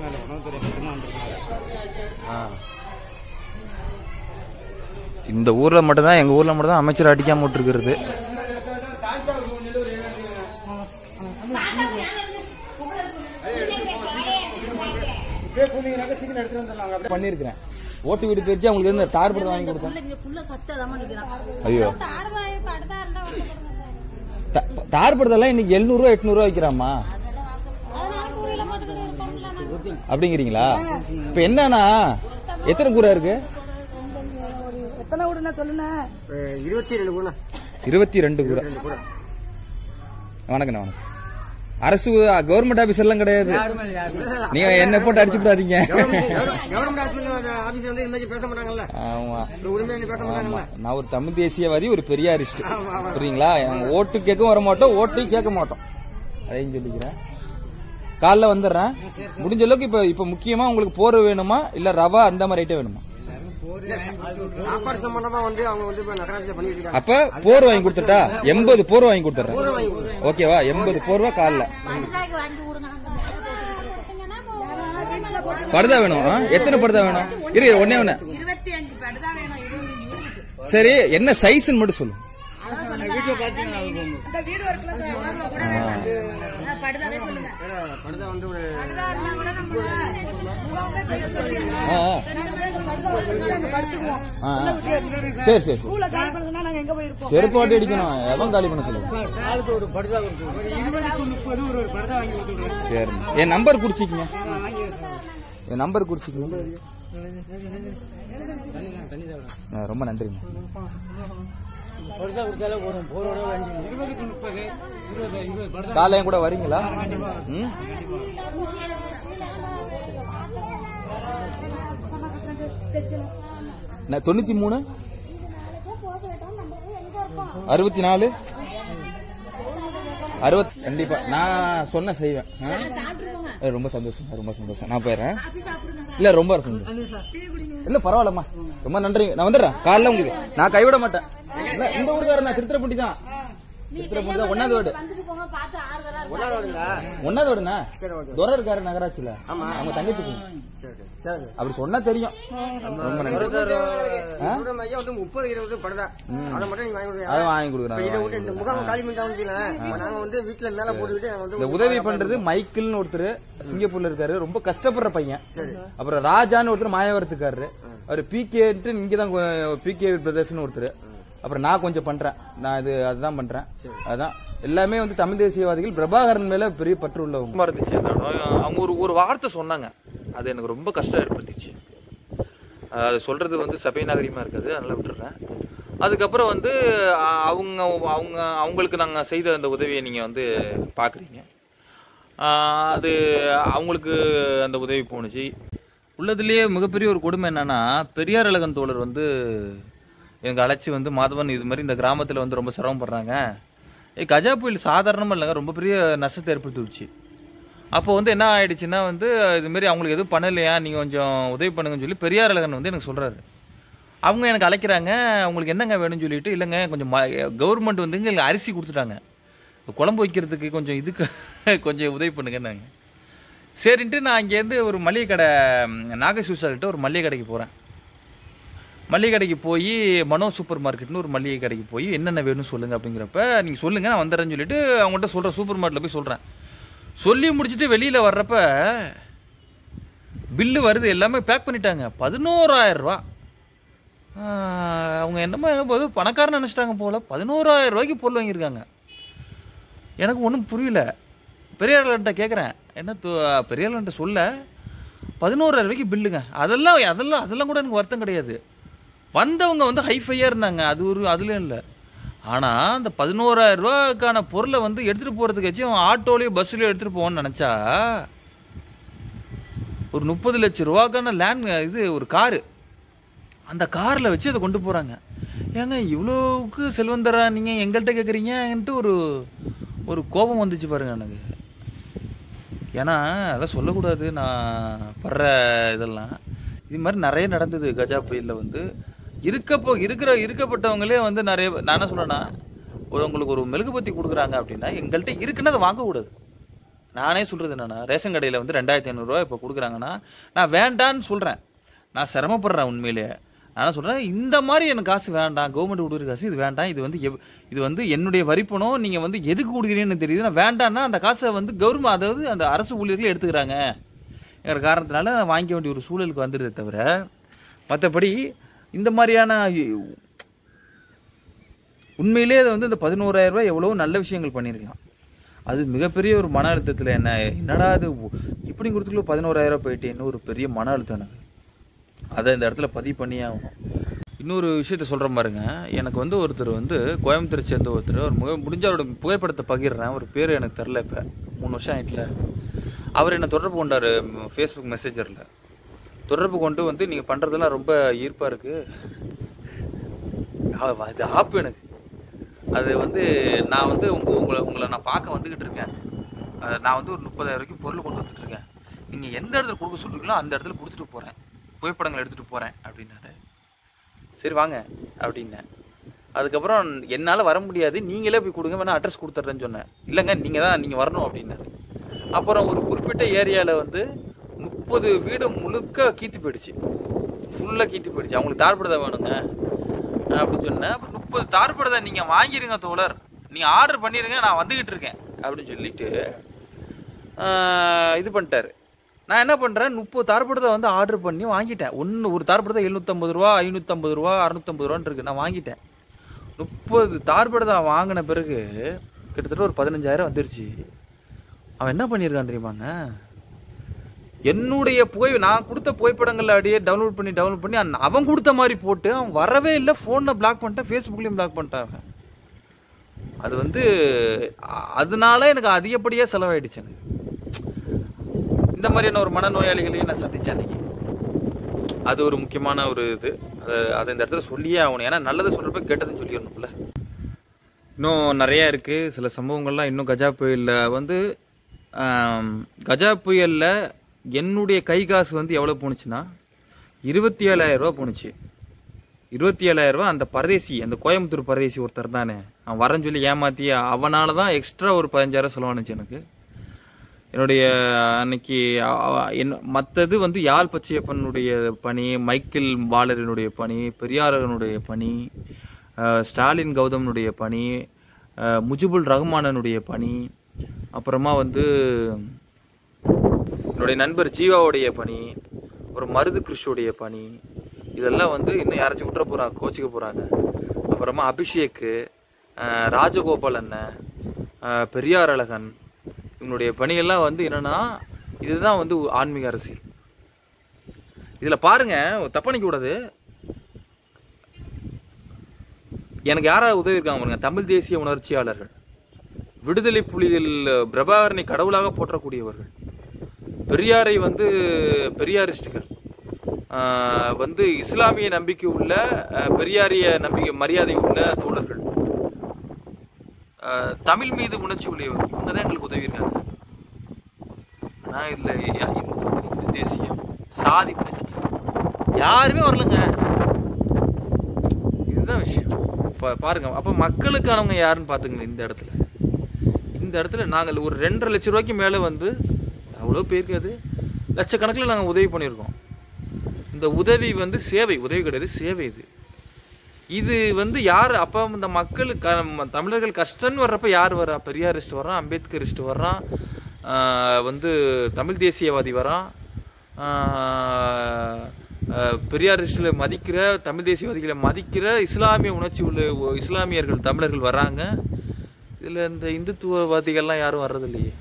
[SPEAKER 3] இந்த ஊர்ல மட்டும் தான் எங்க ஊர்ல மட்டும் தான் அமைச்சர் அடிக்காம விட்டுருக்கிறது பண்ணிருக்கிறேன் ஓட்டு வீடு பிரிச்சு அவங்களுக்கு இருந்து தார் படம் வாங்கி கொடுத்தேன்
[SPEAKER 4] புள்ள சத்ததாம நிக்கிறான்
[SPEAKER 3] ஐயோ
[SPEAKER 4] தார் வாய் படுதா இருந்தா வந்து
[SPEAKER 3] த- தார் படத்தெல்லாம் இன்னைக்கு எழுநூறு ரூபா எட்நூறு ரூபா வைக்கிறாமா
[SPEAKER 4] அதனால கூரையில போட்டு பண்ணலாம்
[SPEAKER 3] அப்படிங்கிறீங்களா இப்ப என்னன்னா எத்தனை கூரை இருக்கு
[SPEAKER 8] எத்தனை வீடுண்ணா சொல்லுண்ணா
[SPEAKER 2] இருபத்தி ரெண்டு குணம்
[SPEAKER 3] இருபத்தி ரெண்டு கூரை வணக்கண்ணா வணக்கம் அரசு கவர்மெண்ட் ஆபீஸ் எல்லாம் கிடையாது நீங்க என்ன போட்டு அடிச்சு விடாதீங்க
[SPEAKER 2] கவர்மெண்ட் ஆபீஸ் ஆபீஸ் வந்து இந்த மாதிரி பேச மாட்டாங்கல்ல
[SPEAKER 3] ஆமா
[SPEAKER 2] உரிமையை பேச மாட்டாங்கல்ல
[SPEAKER 3] நான் ஒரு தமிழ் தேசியவாதி ஒரு பெரியாரிஸ்ட் புரியுங்களா எங்க ஓட்டு கேட்கவும் வர மாட்டோம் ஓட்டையும் கேட்க மாட்டோம் அதையும் சொல்லிக்கிறேன் காலைல வந்துடுறேன் முடிஞ்ச அளவுக்கு இப்ப இப்ப முக்கியமா உங்களுக்கு போர் வேணுமா இல்ல ரவா அந்த மாதிரி ஐட்டம் வேணுமா
[SPEAKER 2] சாப்பாடு சம்பந்தமா வந்து அவங்க வந்து இப்ப நகராட்சியில பண்ணிட்டு இருக்காங்க
[SPEAKER 3] அப்ப போர் வாங்கி கொடுத்துட்டா எண்பது போர் வாங்கி கொடுத்துறேன் ஓகேவா எண்பது போர்வா காலைல
[SPEAKER 4] படுதாக்கு வாங்கி கொடுங்க அந்த போட்டீங்கன்னா
[SPEAKER 3] படுதா வேணும் ஆ? எத்தனை படுதா வேணும் இரு ஒன்னே ஒண்ணு
[SPEAKER 8] இருபத்தி அஞ்சு படுதா வேணும் இருபது
[SPEAKER 3] சரி என்ன சைஸ்ன்னு மட்டும் சொல்லு
[SPEAKER 8] இந்த வீடு ஒர்க்ல வருவா கூட வேணும் படுதாவே சொல்லுங்க
[SPEAKER 2] படுதா வந்து ஒரு
[SPEAKER 8] படுதா இருந்தா கூட நம்ம முகாமே போய் சொல்லிடுங்க
[SPEAKER 3] ஆ, ஆ.
[SPEAKER 8] படுதா ஒர்க்ல நாங்க படுத்துக்குவோம்
[SPEAKER 3] ஆ,
[SPEAKER 8] உள்ள
[SPEAKER 3] ஆ.
[SPEAKER 8] விட்டு வச்சுக்கிறோம்
[SPEAKER 3] சரி சரி
[SPEAKER 8] ஸ்கூல்ல கால் பண்ணதுன்னா நாங்க எங்க போயிருப்போம்
[SPEAKER 3] செருப்பு வாட்டி அடிக்கணும் எவன் காலி பண்ண சொல்லு சரி என் நம்பர் குறிச்சிக்கங்க என் நம்பர் குறிச்சிக்கங்க ஆ, ரொம்ப நன்றிங்க காலையும் கூட வரீங்களா ம் நான் தொண்ணூத்தி மூணு அறுபத்தி நாலு அறுபத் கண்டிப்பா நான் சொன்ன செய்வேன் ஆ? ஏ, ரொம்ப சந்தோஷம் ரொம்ப சந்தோஷம் நான் போயிடுறேன் இல்ல ரொம்ப இருக்கும் இல்ல பரவாயில்லம்மா ரொம்ப நன்றி நான் வந்துடுறேன் காலைல உங்களுக்கு நான் கைவிட மாட்டேன் இல்ல, இந்த ஊருக்காரன் நான் திருத்திரப்பட்டி தான் திருத்திரப்பட்டி தான் ஒன்னாவது வீடு
[SPEAKER 4] வந்துட்டு போங்க பார்த்து ஆறுதலா
[SPEAKER 3] ஒன்னாவது வீடுண்ணா துரை இருக்காரு நகராட்சியில அவங்க தங்கச்சி அப்படி சொன்னா தெரியும் ரொம்ப நன்றி ஆ?
[SPEAKER 2] இவரோட ஐயா வந்து முப்பது இருபது படுதா அதை மட்டும் நீங்க வாங்கி கொடுங்க
[SPEAKER 3] அதை வாங்கி
[SPEAKER 2] இப்ப இதை
[SPEAKER 3] கொடுக்குறேன்
[SPEAKER 2] விட்டு இந்த முகாம் காலி பண்ணிட்டாங்க நாங்க வந்து வீட்டுல மேல போட்டுக்கிட்டு நாங்க வந்து
[SPEAKER 3] இந்த உதவி பண்றது மைக்கிள்னு ஒருத்தர் சிங்கப்பூர்ல இருக்காரு ரொம்ப கஷ்டப்படுற பையன் அப்புறம் ராஜான்னு ஒருத்தர் மாயவரத்துக்காரரு அவர் பிகேன்ட்டு இங்கதான் பிகே பிரதர்ஸ்னு ஒருத்தர் அப்புறம் நான் கொஞ்சம் பண்றேன் நான் இது அதுதான் பண்றேன் அதான் எல்லாமே வந்து தமிழ் தேசியவாதிகள் பிரபாகரன் மேல பெரிய பற்று உள்ளவங்க
[SPEAKER 1] சும்மா இருந்துச்சு அந்த இடம். அவங்க ஒரு ஒரு வார்த்தை சொன்னாங்க அது எனக்கு ரொம்ப கஷ்டம் ஏற்படுத்திச்சு அது சொல்றது வந்து சபை நாகரிகமா இருக்காது அதனால விட்டுறேன் அதுக்கப்புறம் வந்து அ- அவங்க அவங்க அவங்களுக்கு நாங்கள் செய்த அந்த உதவியை நீங்கள் வந்து பார்க்குறீங்க ஆஹ் அது அவங்களுக்கு அந்த உதவி போணுச்சு உள்ளதுலேயே மிகப்பெரிய ஒரு கொடுமை என்னன்னா பெரியார் அழகன் தோழர் வந்து எனக்கு அழைச்சி வந்து மாதவன் இது மாதிரி இந்த கிராமத்தில் வந்து ரொம்ப சிரமப்படுறாங்க ஏ கஜா புயல் சாதாரணமாக இல்லைங்க ரொம்ப பெரிய நஷ்டத்தை ஏற்படுத்தி விடுச்சு அப்போ வந்து என்ன ஆயிடுச்சுன்னா வந்து இதுமாரி அவங்களுக்கு எதுவும் பண்ணலையா நீங்கள் கொஞ்சம் உதவி பண்ணுங்கன்னு சொல்லி பெரியார் அழகன் வந்து எனக்கு சொல்கிறாரு அவங்க எனக்கு அழைக்கிறாங்க அவங்களுக்கு என்னங்க வேணும்னு சொல்லிட்டு இல்லைங்க கொஞ்சம் கவர்மெண்ட் வந்து எங்களுக்கு அரிசி கொடுத்துட்டாங்க குழம்பு வைக்கிறதுக்கு கொஞ்சம் இதுக்கு கொஞ்சம் உதவி பண்ணுங்கன்னாங்க சரின்ட்டு நான் இங்கேருந்து ஒரு மளிகை கடை நாகை கிட்ட ஒரு மளிகை கடைக்கு போகிறேன் மளிகை கடைக்கு போய் மனோ சூப்பர் மார்க்கெட்னு ஒரு மளிகை கடைக்கு போய் என்னென்ன வேணும்னு சொல்லுங்கள் அப்படிங்கிறப்ப நீங்கள் சொல்லுங்கள் நான் வந்துடுறேன்னு சொல்லிட்டு அவங்கள்ட்ட சொல்கிறேன் சூப்பர் மார்க்கெட்டில் போய் சொல்கிறேன் சொல்லி முடிச்சுட்டு வெளியில் வர்றப்ப பில்லு வருது எல்லாமே பேக் பண்ணிட்டாங்க பதினோராயிரம் ரூபா ஆஹ், அவங்க என்னமோ போது பணக்காரன் நினச்சிட்டாங்க போல பதினோராயிரம் ரூபாய்க்கு பொருள் வாங்கியிருக்காங்க எனக்கு ஒன்றும் புரியல பெரியார்கிட்ட கேட்குறேன் என்ன து- பெரியார்கிட்ட சொல்ல பதினோராயிரம் ரூபாய்க்கு பில்லுங்க அதெல்லாம் அதெல்லாம் அதெல்லாம் கூட எனக்கு வருத்தம் கிடையாது வந்தவங்க வந்து ஹைஃபையாக இருந்தாங்க அது ஒரு அதுலேயும் இல்லை ஆனால் அந்த பதினோராயிரம் ரூபாய்க்கான பொருளை வந்து எடுத்துகிட்டு போகிறதுக்காச்சும் ஆட்டோலையோ பஸ்ஸுலையோ எடுத்துகிட்டு போவோன்னு நினச்சா ஒரு முப்பது லட்சம் ரூபாக்கான லேண்ட் இது ஒரு காரு அந்த காரில் வச்சு அதை கொண்டு போகிறாங்க ஏங்க இவ்வளோவுக்கு செல்வந்தரா நீங்கள் எங்கள்கிட்ட கேட்குறீங்கன்ட்டு ஒரு ஒரு கோபம் வந்துச்சு பாருங்க எனக்கு ஏன்னா அதெல்லாம் சொல்லக்கூடாது நான் படுற இதெல்லாம் இது மாதிரி நிறைய நடந்தது கஜா புயலில் வந்து இருக்கப்போ இருக்கிற இருக்கப்பட்டவங்களே வந்து நிறைய நான் என்ன சொல்கிறேன்னா ஒரு உங்களுக்கு ஒரு மெழுகுபத்தி கொடுக்குறாங்க அப்படின்னா எங்கள்கிட்ட இருக்குன்னு அதை வாங்கக்கூடாது நானே சொல்கிறது என்னன்னா ரேஷன் கடையில் வந்து ரெண்டாயிரத்தி ஐநூறுரூவா இப்போ கொடுக்குறாங்கன்னா நான் வேண்டான்னு சொல்கிறேன் நான் சிரமப்படுறேன் உண்மையிலேயே நான் சொல்கிறேன் இந்த மாதிரி எனக்கு காசு வேண்டாம் கவர்மெண்ட் கொடுக்குற காசு இது வேண்டாம் இது வந்து எவ்- இது வந்து என்னுடைய வரிப்பணம் நீங்கள் வந்து எதுக்கு கொடுக்குறீங்கன்னு தெரியுது நான் வேண்டான்னா அந்த காசை வந்து கவர்மெண்ட் அதாவது அந்த அரசு ஊழியர்கள் எடுத்துக்கிறாங்க என்ற காரணத்தினால நான் வாங்கிக்க வேண்டிய ஒரு சூழலுக்கு வந்துடுதே தவிர மற்றபடி இந்த மாதிரியான உண்மையிலேயே அது வந்து இந்த பதினோராயிரம் ரூபாய் எவ்வளோ நல்ல விஷயங்கள் பண்ணியிருக்கலாம் அது மிகப்பெரிய ஒரு மன அழுத்தத்தில் என்ன என்னடா அது இப்படி கொடுத்துக்குள்ள பதினோராயிரம் ரூபாய் போயிட்டேன்னு ஒரு பெரிய மன அழுத்தம் எனக்கு அதை இந்த இடத்துல பதிவு பண்ணியே ஆகணும் இன்னொரு விஷயத்த சொல்கிறேன் பாருங்க எனக்கு வந்து ஒருத்தர் வந்து கோயம்புத்தூரை சேர்ந்த ஒருத்தர் ஒரு முக முடிஞ்ச அவரோட புகைப்படத்தை பகிர்றேன் ஒரு பேர் எனக்கு தெரில இப்போ மூணு வருஷம் ஆயிட்டுல அவர் என்னை தொடர்பு கொண்டார் ஃபேஸ்புக் மெசேஜரில் தொடர்பு கொண்டு வந்து நீங்கள் பண்ணுறதெல்லாம் ரொம்ப ஈர்ப்பாக இருக்குது அது ஆப்பு எனக்கு அது வந்து நான் வந்து உங்க உங்களை உங்களை நான் பார்க்க வந்துக்கிட்டு இருக்கேன் அஹ் நான் வந்து ஒரு முப்பதாயிரம் ரூபாய்க்கு பொருள் கொண்டு வந்துட்டு இருக்கேன் நீங்கள் எந்த இடத்துல கொடுக்க சொல்றீங்களோ அந்த இடத்துல கொடுத்துட்டு போகிறேன் புகைப்படங்கள் எடுத்துகிட்டு போகிறேன் அப்படின்னாரு சரி வாங்க அப்படின்னேன் அதுக்கப்புறம் என்னால் வர முடியாது நீங்களே போய் கொடுங்க வேணா அட்ரஸ் கொடுத்துட்றேன்னு சொன்னேன் இல்லைங்க நீங்கள் தான் நீங்கள் வரணும் அப்படின்னாரு அப்புறம் ஒரு குறிப்பிட்ட ஏரியாவில் வந்து முப்பது வீடு முழுக்க கீத்து போயிடுச்சு ஃபுல்லாக கீத்து போயிடுச்சு அவங்களுக்கு தார்படுதா வேணுங்க அப்படின்னு சொன்னேன் அப்புறம் முப்பது தார்படுதா நீங்கள் வாங்கிருங்க தோழர் நீங்கள் ஆர்டர் பண்ணிடுங்க நான் வந்துக்கிட்டு இருக்கேன் அப்படின்னு சொல்லிட்டு ஆஹ், இது பண்ணிட்டாரு நான் என்ன பண்ணுறேன் முப்பது தார்படுதா வந்து ஆர்டர் பண்ணி வாங்கிட்டேன் ஒன்று ஒரு தார்படுதா எழுநூற்றம்பது ரூபா ஐநூற்றம்பது ரூபா அறுநூத்தம்பது ரூபான்னு இருக்கு நான் வாங்கிட்டேன் முப்பது தார்படுதா வாங்கின பிறகு கிட்டத்தட்ட ஒரு பதினஞ்சாயிரம் வந்துருச்சு அவன் என்ன பண்ணியிருக்கான் தெரியுமாங்க என்னுடைய புகை நான் கொடுத்த புகைப்படங்களை அப்படியே டவுன்லோட் பண்ணி டவுன்லோட் பண்ணி அந்த- அவன் கொடுத்த மாதிரி போட்டு அவன் வரவே இல்லை ஃபோனை பிளாக் பண்ணிட்டான் ஃபேஸ்புக்லேயும் பிளாக் பண்ணிட்டான் அவன் அது வந்து அ- அதனால எனக்கு அதிகப்படியாக செலவாயிடுச்சு எனக்கு இந்த மாதிரியான ஒரு மனநோயாளிகளையும் நான் சந்திச்சேன் அன்னைக்கு அது ஒரு முக்கியமான ஒரு இது அதை அதை இந்த இடத்துல சொல்லியே ஆகணும் ஏன்னா நல்லதை சொல்கிறப்ப கெட்டதுன்னு சொல்லிடணும்ல இன்னும் நிறைய இருக்குது சில சம்பவங்கள்லாம் இன்னும் கஜா புயலில் வந்து ஆம், கஜா புயலில் என்னுடைய கை காசு வந்து எவ்வளோ போணுச்சுன்னா இருபத்தி ஏழாயிரம் ரூபா போணுச்சு இருபத்தி ஏழாயிரம் ரூபா அந்த பரதேசி அந்த கோயம்புத்தூர் பரதேசி ஒருத்தர் தானே அவன் வரேன்னு சொல்லி ஏமாத்தி அவனால தான் எக்ஸ்ட்ரா ஒரு பதினஞ்சாயிரம் செலவானுச்சு எனக்கு என்னுடைய அன்னைக்கு அ- அ- என் மற்றது வந்து யாழ் பச்சையப்பனுடைய பணி மைக்கேல் பாலரனுடைய பணி பெரியாரனுடைய பணி அஹ், ஸ்டாலின் கௌதமனுடைய பணி அஹ், முஜிபுல் ரஹ்மானனுடைய பணி அப்புறமா வந்து என்னுடைய நண்பர் ஜீவாவுடைய பணி ஒரு மருது கிருஷ்ணுடைய பணி இதெல்லாம் வந்து இன்னும் யாராச்சும் விட்டுற போகிறாங்க கோச்சிக்க போகிறாங்க அப்புறமா அபிஷேக்கு அஹ், ராஜகோபால் அண்ணன் அஹ், பெரியார் அழகன் இவங்களுடைய பணியெல்லாம் வந்து என்னன்னா இதுதான் வந்து ஆன்மீக அரசியல் இதில் பாருங்க தப்பா நிக்க கூடாது எனக்கு யாராவது உதவி இருக்காங்க பாருங்க தமிழ் தேசிய உணர்ச்சியாளர்கள் விடுதலை புலிகள் பிரபாகரனை கடவுளாக போற்றக்கூடியவர்கள் பெரியாரை வந்து பெரியாரிஸ்டுகள் ஆஹ் வந்து இஸ்லாமிய நம்பிக்கை உள்ள ஆஹ் பெரியாரிய நம்பிக்கை மரியாதை உள்ள தோழர்கள் ஆஹ் தமிழ் மீது உணர்ச்சி உடையவர் இவங்க தான் எங்களுக்கு உதவி இருக்காங்க ஆனால் இதில் இந்து இந்து தேசியம் சாதி உணர்ச்சி யாருமே வரலங்க இதுதான் விஷயம் பா பாருங்க அப்போ மக்களுக்கானவங்க யாருன்னு பார்த்துங்க இந்த இடத்துல இந்த இடத்துல நாங்கள் ஒரு ரெண்டரை லட்ச ரூபாய்க்கு மேலே வந்து அவ்வளோ பேருக்கு அது லட்சக்கணக்கில் நாங்கள் உதவி பண்ணியிருக்கோம் இந்த உதவி வந்து சேவை உதவி கிடையாது சேவை இது இது வந்து யார் அப்போ இந்த மக்கள் க ம- தமிழர்கள் கஷ்டம்னு வர்றப்ப யார் வரா பெரியாரிஸ்ட் வர்றான் அம்பேத்கரிஸ்ட் வர்றான் ஆஹ் வந்து தமிழ் தேசியவாதி வரான் ஆஹ் ஆஹ் பெரியாரிஸ்டில் மதிக்கிற தமிழ் தேசியவாதிகளை மதிக்கிற இஸ்லாமிய உணர்ச்சி உள்ள ஒ- இஸ்லாமியர்கள் தமிழர்கள் வராங்க இதில் இந்த இந்துத்துவவாதிகள்லாம் யாரும் வர்றதில்லையே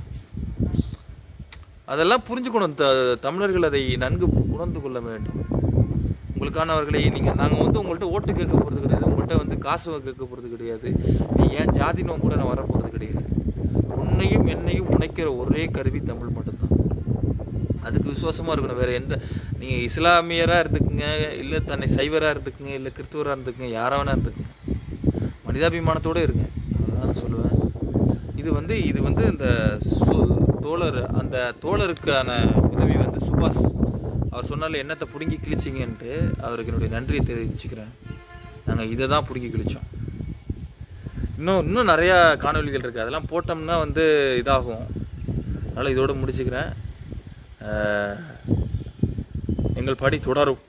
[SPEAKER 1] அதெல்லாம் புரிஞ்சுக்கணும் த- தமிழர்கள் அதை நன்கு உணர்ந்து கொள்ள வேண்டும் உங்களுக்கானவர்களை நீங்கள் நாங்கள் வந்து உங்கள்கிட்ட ஓட்டு கேட்க போகிறது கிடையாது உங்கள்கிட்ட வந்து காசு கேட்க போகிறது கிடையாது நீ ஏன் ஜாதின்னு கூட நான் வர போகிறது கிடையாது உன்னையும் என்னையும் உணைக்கிற ஒரே கருவி தமிழ் மட்டும்தான் அதுக்கு விசுவாசமாக இருக்கணும் வேறு எந்த நீங்கள் இஸ்லாமியராக இருந்துக்குங்க இல்லை தன்னை சைவராக இருந்துக்குங்க இல்லை கிறிஸ்துவராக இருந்துக்குங்க யாராக வேணா இருந்துக்குங்க மனிதாபிமானத்தோடு இருங்க அதான் நான் சொல்லுவேன் இது வந்து இது வந்து இந்த சு- தோழர் அந்த தோழருக்கான உதவி வந்து சுபாஷ் அவர் சொன்னால என்னத்தை பிடுங்கி கிழிச்சிங்கன்ட்டு அவருக்கு என்னுடைய நன்றியை தெரிவிச்சுக்கிறேன் நாங்கள் இதை தான் பிடுங்கி கிழிச்சோம் இன்னும் இன்னும் நிறையா காணொளிகள் இருக்குது அதெல்லாம் போட்டோம்னா வந்து இதாகும் அதனால் இதோட முடிச்சுக்கிறேன் அஹ், எங்கள் படி தொடரும்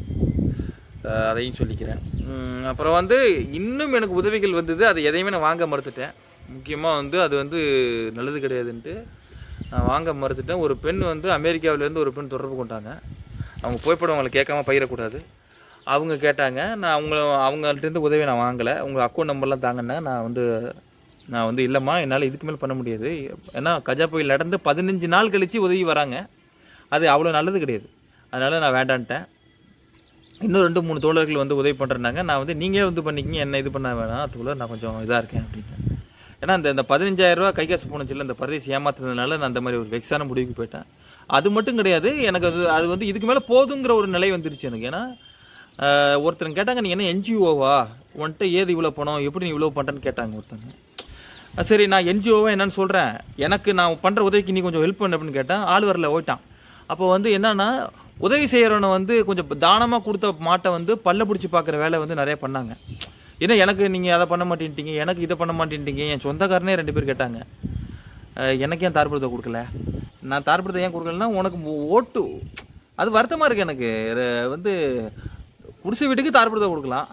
[SPEAKER 1] அஹ், அதையும் சொல்லிக்கிறேன் உம், அப்புறம் வந்து இன்னும் எனக்கு உதவிகள் வந்தது அதை எதையுமே நான் வாங்க மறுத்துட்டேன் முக்கியமாக வந்து அது வந்து நல்லது கிடையாதுன்ட்டு நான் வாங்க மறுத்துட்டேன் ஒரு பெண் வந்து அமெரிக்காவிலேருந்து ஒரு பெண் தொடர்பு கொண்டாங்க அவங்க புகைப்படம் அவங்களை கேட்காம பயிரக்கூடாது அவங்க கேட்டாங்க நான் அவங்க அவங்கள்ட்டேருந்து உதவி நான் வாங்கலை உங்கள் அக்கௌண்ட் நம்பர்லாம் தாங்கன்னா நான் வந்து நான் வந்து இல்லைம்மா என்னால் இதுக்கு மேலே பண்ண முடியாது ஏன்னா கஜா புயல் நடந்து பதினஞ்சு நாள் கழித்து உதவி வராங்க அது அவ்வளோ நல்லது கிடையாது அதனால் நான் வேண்டான்ட்டேன் இன்னும் ரெண்டு மூணு தோழர்கள் வந்து உதவி பண்ணுறாங்க நான் வந்து நீங்களே வந்து பண்ணிக்கிங்க என்ன இது பண்ண வேணாம் தோழர் நான் கொஞ்சம் இதாக இருக்கேன் அப்படின்னு ஏன்னா இந்த இந்த பதினஞ்சாயிரம் ரூபா கை காசு போனச்சில்ல இந்த பரதேசி ஏமாத்துறதுனால நான் அந்த மாதிரி ஒரு வெக்ஸான முடிவுக்கு போயிட்டேன் அது மட்டும் கிடையாது எனக்கு அது அது வந்து இதுக்கு மேலே போதுங்கிற ஒரு நிலை வந்துருச்சு எனக்கு ஏன்னா ஆஹ், ஒருத்தர் கேட்டாங்க நீ என்ன என்ஜிஓவா உன்கிட்ட ஏது இவ்வளோ பணம் எப்படி நீ இவ்வளோ பண்ணுறேன்னு கேட்டாங்க ஒருத்தங்க அஹ் சரி நான் என்ஜிஓவை என்னன்னு சொல்கிறேன் எனக்கு நான் பண்ணுற உதவிக்கு நீ கொஞ்சம் ஹெல்ப் பண்ணு அப்படின்னு கேட்டேன் ஆள் வரல ஓயிட்டான் அப்போ வந்து என்னன்னா உதவி செய்கிறவனை வந்து கொஞ்சம் தானமாக கொடுத்த மாட்டை வந்து பல்ல பிடிச்சி பார்க்குற வேலை வந்து நிறைய பண்ணாங்க ஏன்னா எனக்கு நீங்கள் அதை பண்ண மாட்டேன்ட்டீங்க எனக்கு இதை பண்ண மாட்டேன்ட்டீங்க என் சொந்தக்காரனே ரெண்டு பேர் கேட்டாங்க அஹ் எனக்கு ஏன் தார்புரத்தை கொடுக்கல நான் தார்புரத்தை ஏன் கொடுக்கலன்னா உனக்கு ஓட்டு அது வருத்தமாக இருக்கு எனக்கு ர- வந்து குடிசை வீட்டுக்கு தார்புரத்தை கொடுக்கலாம்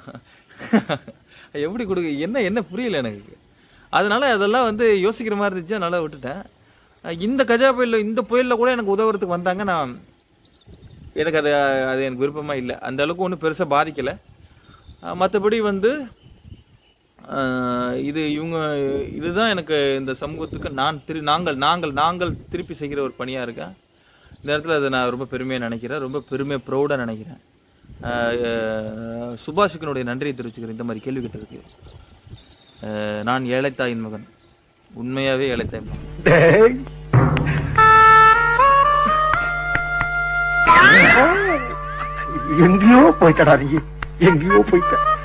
[SPEAKER 1] எப்படி கொடுக்க என்ன என்ன புரியல எனக்கு அதனால அதெல்லாம் வந்து யோசிக்கிற மாதிரி இருந்துச்சு அதனால விட்டுட்டேன் அஹ் இந்த கஜா புயலில் இந்த புயலில் கூட எனக்கு உதவுறதுக்கு வந்தாங்க நான் எனக்கு அது அது எனக்கு விருப்பமாக இல்லை அந்த அளவுக்கு ஒன்றும் பெருசாக பாதிக்கலை மற்றபடி வந்து அஹ், இது இவங்க இதுதான் எனக்கு இந்த சமூகத்துக்கு நான் திரு நாங்கள் நாங்கள் நாங்கள் திருப்பி செய்கிற ஒரு பணியாக இருக்கேன் இந்த இடத்துல அதை நான் ரொம்ப பெருமையாக நினைக்கிறேன் ரொம்ப பெருமையாக ப்ரௌடாக நினைக்கிறேன் அஹ், அஹ், சுபாஷுக்கனுடைய நன்றியை தெரிவிச்சுக்கிறேன் இந்த மாதிரி கேள்வி கேட்டதுக்கு அஹ், நான் ஏழைத்தாயின் மகன் உண்மையாகவே ஏழைத்தாயின் மகன்
[SPEAKER 2] எங்கேயோ போயிட்டடா நீ எங்கேயோ போயிட்ட